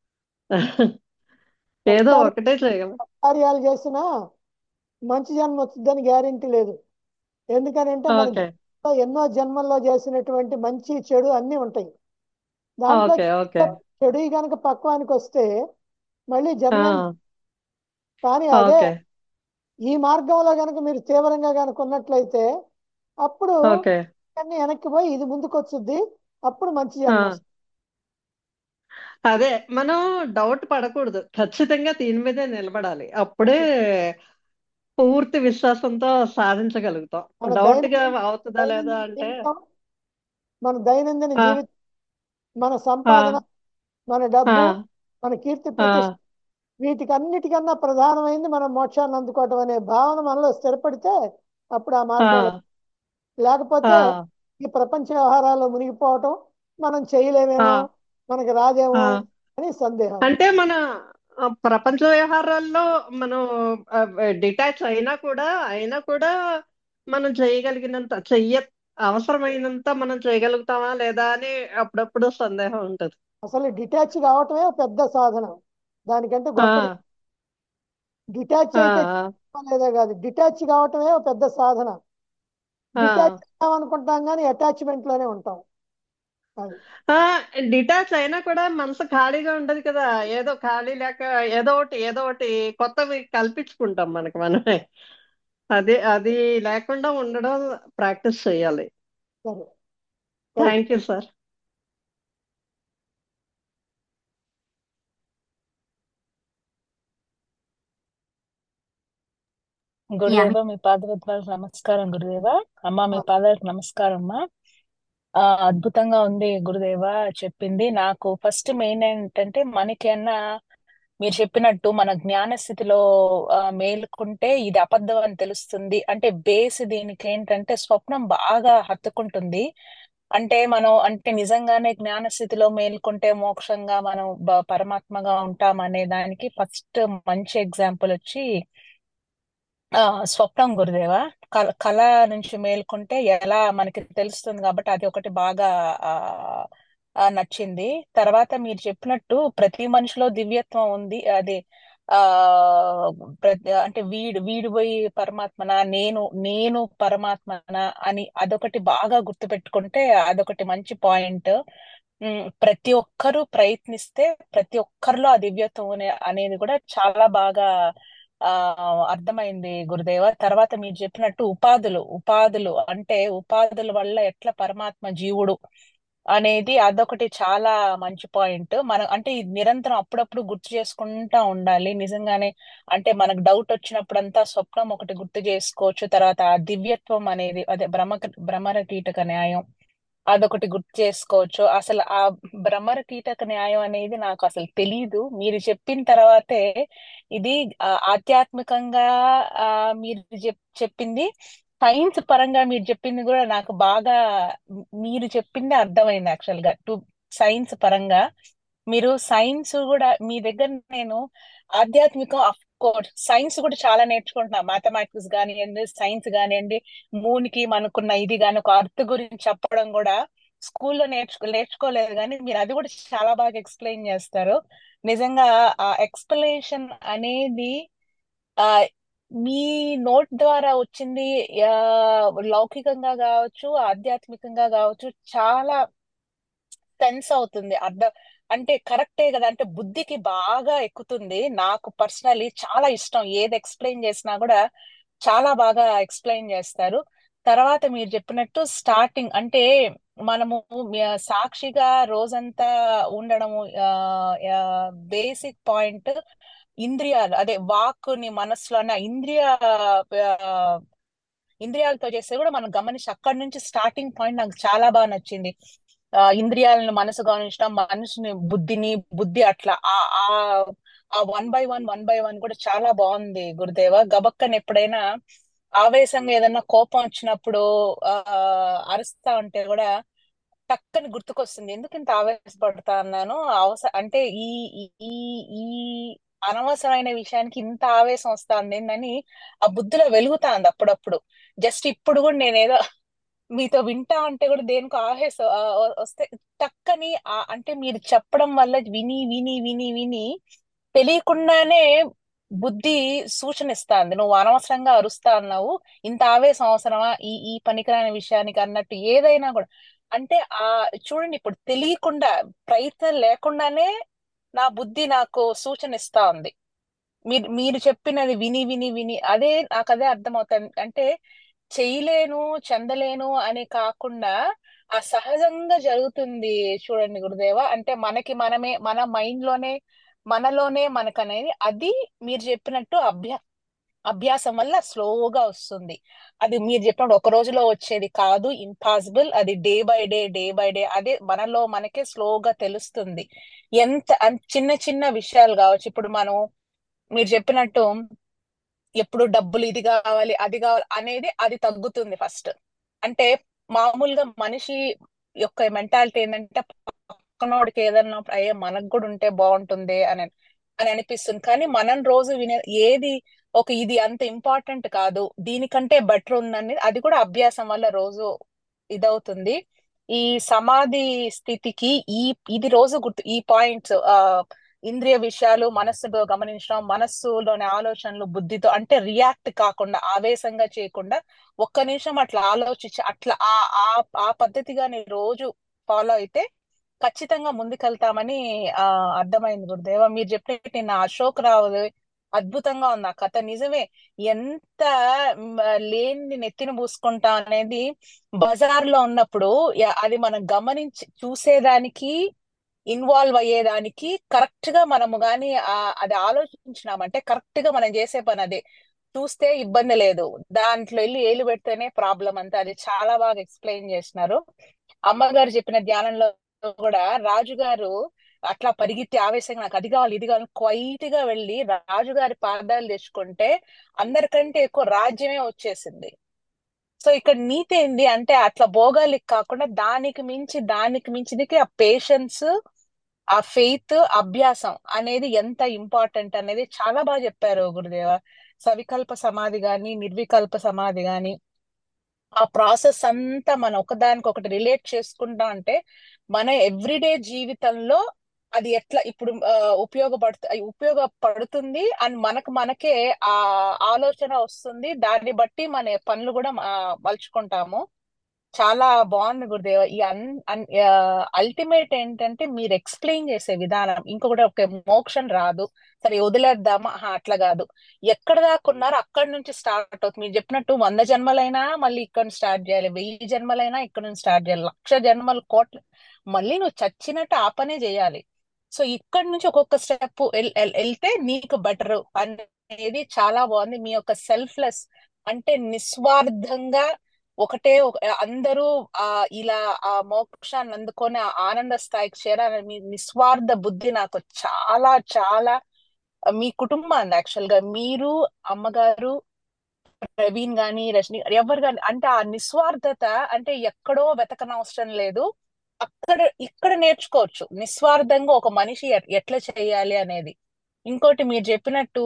Speaker 18: ఏదో
Speaker 5: సత్కార్య
Speaker 18: ఒకటే చేయగలం
Speaker 5: కార్యాలు చేసినా మంచి జన్మ వచ్చిందని గ్యారెంటీ లేదు ఎందుకనంటే మన
Speaker 18: ఓకే
Speaker 5: జీవితంలో ఎన్నో జన్మల్లో చేసినటువంటి మంచి చెడు అన్నీ ఉంటాయి దాంట్లో
Speaker 18: ఓకే ఓకే
Speaker 5: చెడు కనుక పక్వానికి వస్తే మళ్ళీ
Speaker 18: ఆ,
Speaker 5: జన్మ కానీ అదే
Speaker 18: ఓకే
Speaker 5: ఈ మార్గంలో కనుక మీరు తీవ్రంగా కనుక ఉన్నట్లయితే అప్పుడు
Speaker 18: ఓకే
Speaker 5: అన్ని వెనక్కి పోయి ఇది ముందుకు వచ్చుద్ది అప్పుడు మంచి
Speaker 18: ఆ,
Speaker 5: జన్మ వస్తుంది
Speaker 18: అదే మనం డౌట్ పడకూడదు ఖచ్చితంగా దీని మీదే నిలబడాలి అప్పుడే పూర్తి విశ్వాసంతో సాధించగలుగుతాం
Speaker 5: మన
Speaker 18: డౌట్ గా
Speaker 5: దైనందిన
Speaker 18: అవుతుందా లేదా
Speaker 5: దైనందిన
Speaker 18: అంటే
Speaker 5: జీవితం మన దైనందిన
Speaker 18: ఆ,
Speaker 5: జీవితం మన
Speaker 18: ఆ,
Speaker 5: సంపాదన మన
Speaker 18: ఆ,
Speaker 5: డబ్బు మన కీర్తి
Speaker 18: ఆ,
Speaker 5: ప్రతిష్ట వీటికి అన్నిటికన్నా ప్రధానమైంది మనం మోక్షాన్ని అందుకోవటం అనే భావన మనలో స్థిరపడితే అప్పుడు ఆ
Speaker 18: ఆ,
Speaker 5: మార్గంలో లేకపోతే
Speaker 18: ఆ,
Speaker 5: ఈ ప్రపంచ వ్యవహారాల్లో మునిగిపోవటం మనం చేయలేమేమో
Speaker 18: ఆ,
Speaker 5: మనకి రాదేమో
Speaker 18: ఆ.
Speaker 5: అని సందేహం
Speaker 18: అంటే మన ఆ, ప్రపంచ వ్యవహారాల్లో మనం డిటాచ్ అయినా కూడా అయినా కూడా మనం చేయగలిగినంత చెయ్య అవసరమైనంత మనం చేయగలుగుతామా లేదా అని అప్పుడప్పుడు సందేహం ఉంటది
Speaker 5: అసలు డిటాచ్ కావటమే పెద్ద సాధన దానికంటే
Speaker 18: ఆ,
Speaker 5: గొప్పది డిటాచ్
Speaker 18: ఆ,
Speaker 5: అయితే లేదే కాదు డిటాచ్ కావటమే ఒక పెద్ద సాధన
Speaker 18: ఆ.
Speaker 5: డిటాచ్ అనుకుంటాం కానీ అటాచ్మెంట్ లోనే ఉంటాం అది
Speaker 18: ఆ డిటాచ్ అయినా కూడా మనసు ఖాళీగా ఉండదు కదా ఏదో ఖాళీ లేక ఏదో ఒకటి ఏదో ఒకటి కొత్తవి కల్పించుకుంటాం మనకి మనమే అది అది లేకుండా ఉండడం ప్రాక్టీస్ చేయాలి
Speaker 5: సరే
Speaker 18: థ్యాంక్ యూ సార్
Speaker 19: గురుదేవ మీ పాదపద్మాలకు నమస్కారం గురుదేవ అమ్మ మీ పాదాలకు నమస్కారం అమ్మా ఆ, అద్భుతంగా ఉంది గురుదేవ చెప్పింది నాకు ఫస్ట్ మెయిన్ ఏంటంటే మనకన్నా మీరు చెప్పినట్టు మన జ్ఞాన స్థితిలో ఆ, మేలుకుంటే ఇది అబద్ధం అని తెలుస్తుంది అంటే బేస్ దీనికి ఏంటంటే స్వప్నం బాగా హత్తుకుంటుంది అంటే మనం అంటే నిజంగానే జ్ఞాన స్థితిలో మేల్కొంటే మోక్షంగా మనం బ- పరమాత్మగా ఉంటాం అనే దానికి ఫస్ట్ మంచి ఎగ్జాంపుల్ వచ్చి ఆ స్వప్నం గురుదేవ కల కళ నుంచి మేల్కొంటే ఎలా మనకి తెలుస్తుంది కాబట్టి అది ఒకటి బాగా ఆ ఆ, నచ్చింది తర్వాత మీరు చెప్పినట్టు ప్రతి మనిషిలో దివ్యత్వం ఉంది అది ఆ ప్రతి అంటే వీడు వీడు పోయి పరమాత్మన నేను నేను పరమాత్మన అని అదొకటి బాగా గుర్తుపెట్టుకుంటే అదొకటి మంచి పాయింట్ ఉమ్, ప్రతి ఒక్కరూ ప్రయత్నిస్తే ప్రతి ఒక్కరిలో ఆ దివ్యత్వం అనే- అనేది కూడా చాలా బాగా ఆ అర్థమైంది గురుదేవ తర్వాత మీరు చెప్పినట్టు ఉపాధులు ఉపాధులు అంటే ఉపాధుల వల్ల ఎట్లా పరమాత్మ జీవుడు అనేది అదొకటి చాలా మంచి పాయింట్ మనం అంటే ఇది నిరంతరం అప్పుడప్పుడు గుర్తు చేసుకుంటా ఉండాలి నిజంగానే అంటే మనకు డౌట్ వచ్చినప్పుడంతా స్వప్నం ఒకటి గుర్తు చేసుకోవచ్చు తర్వాత ఆ దివ్యత్వం అనేది అదే భ్రమ భ్రమర కీటక న్యాయం అదొకటి గుర్తు చేసుకోవచ్చు అసలు ఆ భ్రమర కీటక న్యాయం అనేది నాకు అసలు తెలీదు మీరు చెప్పిన తర్వాతే ఇది ఆ, ఆధ్యాత్మికంగా ఆ, మీరు చెప్ చెప్పింది సైన్స్ పరంగా మీరు చెప్పింది కూడా నాకు బాగా మీరు చెప్పింది అర్థమైంది యాక్చువల్ గా టు సైన్స్ పరంగా మీరు సైన్స్ కూడా మీ దగ్గర నేను ఆధ్యాత్మికం అఫ్ కోర్స్ సైన్స్ కూడా చాలా నేర్చుకుంటున్నా మ్యాథమెటిక్స్ కానివ్వండి సైన్స్ కానివ్వండి మూనికి మనకున్న ఇది కానీ ఒక అర్థ గురించి చెప్పడం కూడా స్కూల్లో నేర్చుకో నేర్చుకోలేదు కానీ మీరు అది కూడా చాలా బాగా ఎక్స్ప్లెయిన్ చేస్తారు నిజంగా ఆ ఎక్స్ప్లెనేషన్ అనేది ఆ మీ నోట్ ద్వారా వచ్చింది ఆ, లౌకికంగా కావచ్చు ఆధ్యాత్మికంగా కావచ్చు చాలా సెన్స్ అవుతుంది అర్థం అంటే కరెక్టే కదా అంటే బుద్ధికి బాగా ఎక్కుతుంది నాకు పర్సనలీ చాలా ఇష్టం ఏది ఎక్స్ప్లెయిన్ చేసినా కూడా చాలా బాగా ఎక్స్ప్లెయిన్ చేస్తారు తర్వాత మీరు చెప్పినట్టు స్టార్టింగ్ అంటే మనము మ్య- సాక్షిగా రోజంతా ఉండడము బేసిక్ పాయింట్ ఇంద్రియాలు అదే వాక్కుని మనసులో అన్న ఇంద్రియ ఆ, ఇంద్రియాలతో చేస్తే కూడా మనం గమనించి అక్కడి నుంచి స్టార్టింగ్ పాయింట్ నాకు చాలా బాగా నచ్చింది ఆ ఇంద్రియాలను మనసు గమనించడం మనసుని బుద్ధిని బుద్ధి అట్లా ఆ ఆ ఆ one by one one by one కూడా చాలా బాగుంది గురుదేవ గబక్కని ఎప్పుడైనా ఆవేశంగా ఏదన్నా కోపం వచ్చినప్పుడు ఆ అరుస్తా ఉంటే కూడా టక్కని గుర్తుకొస్తుంది ఎందుకు ఇంత ఆవేశపడతా అన్నాను అవస అంటే ఈ ఈ ఈ ఈ అనవసరమైన విషయానికి ఇంత ఆవేశం వస్తుంది ఏందని ఆ బుద్ధిలో వెలుగుతాంది అప్పుడప్పుడు జస్ట్ ఇప్పుడు కూడా నేనేదో మీతో వింటా ఉంటే కూడా దేనికో ఆవేశం ఆ, వ- వస్తే టక్కని ఆ అంటే మీరు చెప్పడం వల్ల విని విని విని విని తెలియకుండానే బుద్ధి సూచన ఇస్తాంది నువ్వు అనవసరంగా అరుస్తా అన్నావు ఇంత ఆవేశం అవసరమా ఈ ఈ పనికిరాని విషయానికి అన్నట్టు ఏదైనా కూడా అంటే ఆ చూడండి ఇప్పుడు తెలియకుండా ప్రయత్నం లేకుండానే నా బుద్ధి నాకు సూచన ఇస్తా ఉంది మీరు మీరు చెప్పినది విని విని విని అదే నాకు అదే అర్థమవుతుంది అంటే చేయలేను చెందలేను అని కాకుండా ఆ సహజంగా జరుగుతుంది చూడండి గురుదేవ అంటే మనకి మనమే మన మైండ్ లోనే మనలోనే మనకనేది అది మీరు చెప్పినట్టు అభ్యా అభ్యాసం వల్ల స్లోగా వస్తుంది అది మీరు చెప్పినట్టు ఒక రోజులో వచ్చేది కాదు ఇంపాసిబుల్ అది day by day day by day అదే మనలో మనకే స్లోగా తెలుస్తుంది ఎంత అన్- చిన్న చిన్న విషయాలు కావచ్చు ఇప్పుడు మనం మీరు చెప్పినట్టు ఎప్పుడు డబ్బులు ఇది కావాలి అది కావాలి అనేది అది తగ్గుతుంది ఫస్ట్ అంటే మామూలుగా మనిషి యొక్క మెంటాలిటీ ఏంటంటే పక్కనోడికి ఏదన్నా అయ్యే మనకు కూడా ఉంటే బాగుంటుంది అని అని అనిపిస్తుంది కానీ మనం రోజు వినే ఏది ఒక ఇది అంత ఇంపార్టెంట్ కాదు దీనికంటే బెటర్ ఉందని అది కూడా అభ్యాసం వల్ల రోజు ఇదవుతుంది ఈ సమాధి స్థితికి ఈ ఇది రోజు గుర్తు ఈ పాయింట్స్ ఆ ఇంద్రియ విషయాలు మనస్సుతో గమనించడం మనస్సులోని ఆలోచనలు బుద్ధితో అంటే రియాక్ట్ కాకుండా ఆవేశంగా చేయకుండా ఒక్క నిమిషం అట్లా ఆలోచించి అట్లా ఆ ఆ ఆ పద్ధతిగా నేను రోజు ఫాలో అయితే ఖచ్చితంగా ముందుకెళ్తామని ఆ అర్థమైంది గురుదేవ మీరు చెప్పినట్టు నిన్న అశోక్ రావు అద్భుతంగా ఉంది ఆ కథ నిజమే ఎంత మ్, లేనిది నెత్తిన పూసుకుంటా అనేది బజార్ లో ఉన్నప్పుడు యా- అది మనం గమనించి చూసేదానికి ఇన్వాల్వ్ అయ్యేదానికి కరెక్ట్ గా మనము గాని ఆ అది ఆలోచించినామంటే కరెక్ట్ గా మనం చేసే పని అదే చూస్తే ఇబ్బంది లేదు దాంట్లో వెళ్ళి ఏలు పెడితేనే ప్రాబ్లం అంతే అది చాలా బాగా ఎక్స్ప్లెయిన్ చేసినారు అమ్మగారు చెప్పిన ధ్యానంలో కూడా రాజుగారు అట్లా పరిగెత్తి ఆవేశంగా నాకు అది కావాలి ఇది కావాలి క్వైట్ గా వెళ్ళి రాజుగారి పాదాలు తెచ్చుకుంటే అందరికంటే ఎక్కువ రాజ్యమే వచ్చేసింది సో ఇక్కడ నీతి ఏంది అంటే అట్లా భోగాలికి కాకుండా దానికి మించి దానికి మించిదికి ఆ పేషెన్స్ ఆ ఫెయిత్ అభ్యాసం అనేది ఎంత ఇంపార్టెంట్ అనేది చాలా బాగా చెప్పారు గురుదేవ సవికల్ప సమాధి గాని నిర్వికల్ప సమాధి గాని ఆ ప్రాసెస్ అంతా మనం ఒకదానికి రిలేట్ చేసుకుంటా అంటే మన ఎవ్రీడే జీవితంలో అది ఎట్లా ఇప్పుడు ఆ, ఉపయోగపడుతు ఉపయోగపడుతుంది అండ్ మనకు మనకే ఆ ఆలోచన వస్తుంది దాన్ని బట్టి మన పనులు కూడా ఆ, మలుచుకుంటాము చాలా బాగుంది గురుదేవ ఈ అన్ అల్టిమేట్ ఏంటంటే మీరు ఎక్స్ప్లెయిన్ చేసే విధానం ఇంకొకటి ఒక మోక్షం రాదు సరే వదిలేద్దామా ఆహా, అట్లా కాదు ఎక్కడ దాకా ఉన్నారో అక్కడి నుంచి స్టార్ట్ అవుతుంది మీరు చెప్పినట్టు వంద జన్మలైనా మళ్ళీ ఇక్కడ నుంచి స్టార్ట్ చేయాలి వెయ్యి జన్మలైనా ఇక్కడ నుంచి స్టార్ట్ చేయాలి లక్ష జన్మలు కోట్ల మళ్ళీ నువ్వు చచ్చినట్టు ఆ పనే చేయాలి సో ఇక్కడ నుంచి ఒక్కొక్క స్టెప్ వెళ్తే నీకు బెటర్ అనేది చాలా బాగుంది మీ యొక్క సెల్ఫ్లెస్ అంటే నిస్వార్థంగా ఒకటే ఒక- అందరూ ఆ ఇలా ఆ మోక్షాన్ని అందుకొని ఆ ఆనంద స్థాయికి చేరాలని మీ నిస్వార్థ బుద్ధి నాకు చాలా చాలా మీ కుటుంబాన్ని యాక్చువల్ గా మీరు అమ్మగారు ప్రవీణ్ గాని రజనీ ఎవరు గాని అంటే ఆ నిస్వార్థత అంటే ఎక్కడో వెతకనవసరం లేదు అక్కడ ఇక్కడ నేర్చుకోవచ్చు నిస్వార్థంగా ఒక మనిషి ఎట్- ఎట్లా చేయాలి అనేది ఇంకోటి మీరు చెప్పినట్టు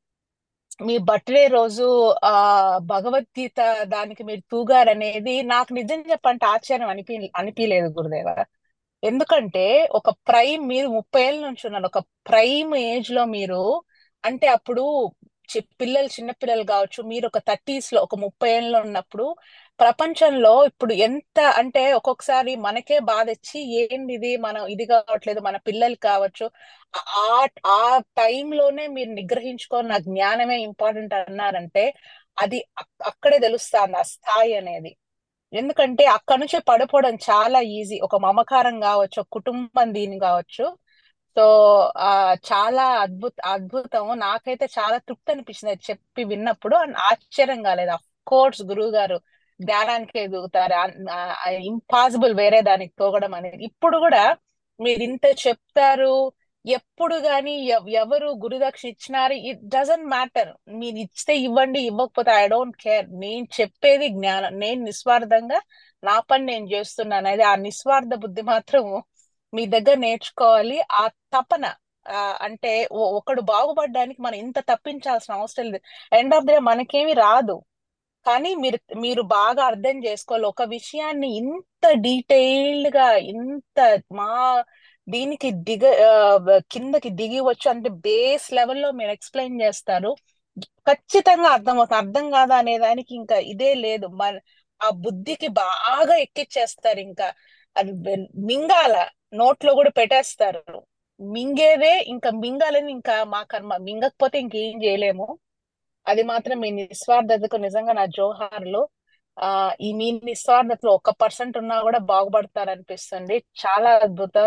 Speaker 19: మీ బర్త్డే రోజు ఆ భగవద్గీత దానికి మీరు తూగారనేది నాకు నిజం చెప్పంటే ఆశ్చర్యం అనిపి అనిపించలేదు గురుదేవ ఎందుకంటే ఒక ప్రైమ్ మీరు ముప్పై ఏళ్ళ నుంచి ఉన్నారు ఒక ప్రైమ్ ఏజ్ లో మీరు అంటే అప్పుడు చి- పిల్లలు చిన్న పిల్లలు కావచ్చు మీరు ఒక థర్టీస్ లో ఒక ముప్పై ఏళ్ళలో ఉన్నప్పుడు ప్రపంచంలో ఇప్పుడు ఎంత అంటే ఒక్కొక్కసారి మనకే బాధ వచ్చి ఏంది ఇది మనం ఇది కావట్లేదు మన పిల్లలు కావచ్చు ఆ ఆ టైంలోనే మీరు నిగ్రహించుకొని ఆ జ్ఞానమే ఇంపార్టెంట్ అన్నారంటే అది అక్- అక్కడే తెలుస్తుంది ఆ స్థాయి అనేది ఎందుకంటే అక్కడ నుంచి పడిపోవడం చాలా ఈజీ ఒక మమకారం కావచ్చు ఒక కుటుంబం దీని కావచ్చు సో ఆ చాలా అద్భుత అద్భుతం నాకైతే చాలా తృప్తి అనిపించింది అది చెప్పి విన్నప్పుడు అండ్ ఆశ్చర్యం కాలేదు అఫ్ కోర్స్ గురువు గారు జ్ఞానానికి ఎదుగుతారు ఇంపాసిబుల్ వేరే దానికి తోగడం అనేది ఇప్పుడు కూడా మీరు ఇంత చెప్తారు ఎప్పుడు గాని ఎవ్- ఎవరు గురుదక్ష ఇచ్చినారు ఇట్ డజంట్ మ్యాటర్ మీరు ఇస్తే ఇవ్వండి ఇవ్వకపోతే ఐ డోంట్ కేర్ నేను చెప్పేది జ్ఞానం నేను నిస్వార్థంగా నా పని నేను చేస్తున్నాను అది ఆ నిస్వార్థ బుద్ధి మాత్రం మీ దగ్గర నేర్చుకోవాలి ఆ తపన ఆ, అంటే ఒ- ఒకడు బాగుపడడానికి మనం ఇంత తప్పించాల్సిన అవసరం లేదు ఎండ్ ఆఫ్ ద డే మనకేమి రాదు కానీ మీరు మీరు బాగా అర్థం చేసుకోవాలి ఒక విషయాన్ని ఇంత డీటెయిల్డ్ గా ఇంత మా దీనికి దిగ ఆ, కిందకి దిగి వచ్చు అంటే బేస్ లెవెల్లో మీరు ఎక్స్ప్లెయిన్ చేస్తారు ఖచ్చితంగా అర్థమవుతుంది అర్థం కాదా అనే దానికి ఇంకా ఇదే లేదు మన ఆ బుద్ధికి బాగా ఎక్కిచ్చేస్తారు ఇంకా అది వె- మింగాల నోట్లో కూడా పెట్టేస్తారు మింగేదే ఇంకా మింగాలని ఇంకా మా కర్మ మింగకపోతే ఇంకేం చేయలేము అది మాత్రం మీ నిస్వార్థతకు నిజంగా నా జోహార్లు ఆ ఈ మీ నిస్వార్థతలో ఒక్క పర్సెంట్ ఉన్నా కూడా బాగుపడతారనిపిస్తుంది చాలా అద్భుతం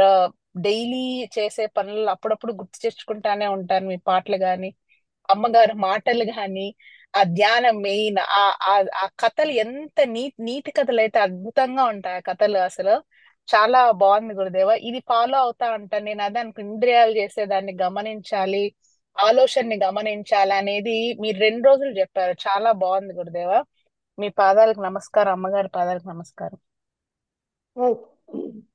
Speaker 19: డైలీ చేసే పనులు అప్పుడప్పుడు గుర్తు తెచ్చుకుంటానే ఉంటాను మీ పాటలు గాని అమ్మగారి మాటలు గాని ఆ ధ్యానం మెయిన్ ఆ ఆ ఆ కథలు ఎంత నీతి నీతి కథలు అయితే అద్భుతంగా ఉంటాయి ఆ కథలు అసలు చాలా బాగుంది గురుదేవ ఇది ఫాలో అవుతా ఉంటాను నేను అదే అనుకు ఇంద్రియాలు చేసేదాన్ని గమనించాలి ఆలోచనని గమనించాలి అనేది మీరు రెండు రోజులు చెప్పారు చాలా బాగుంది గురుదేవ మీ పాదాలకు నమస్కారం అమ్మగారి పాదాలకు నమస్కారం
Speaker 5: రైట్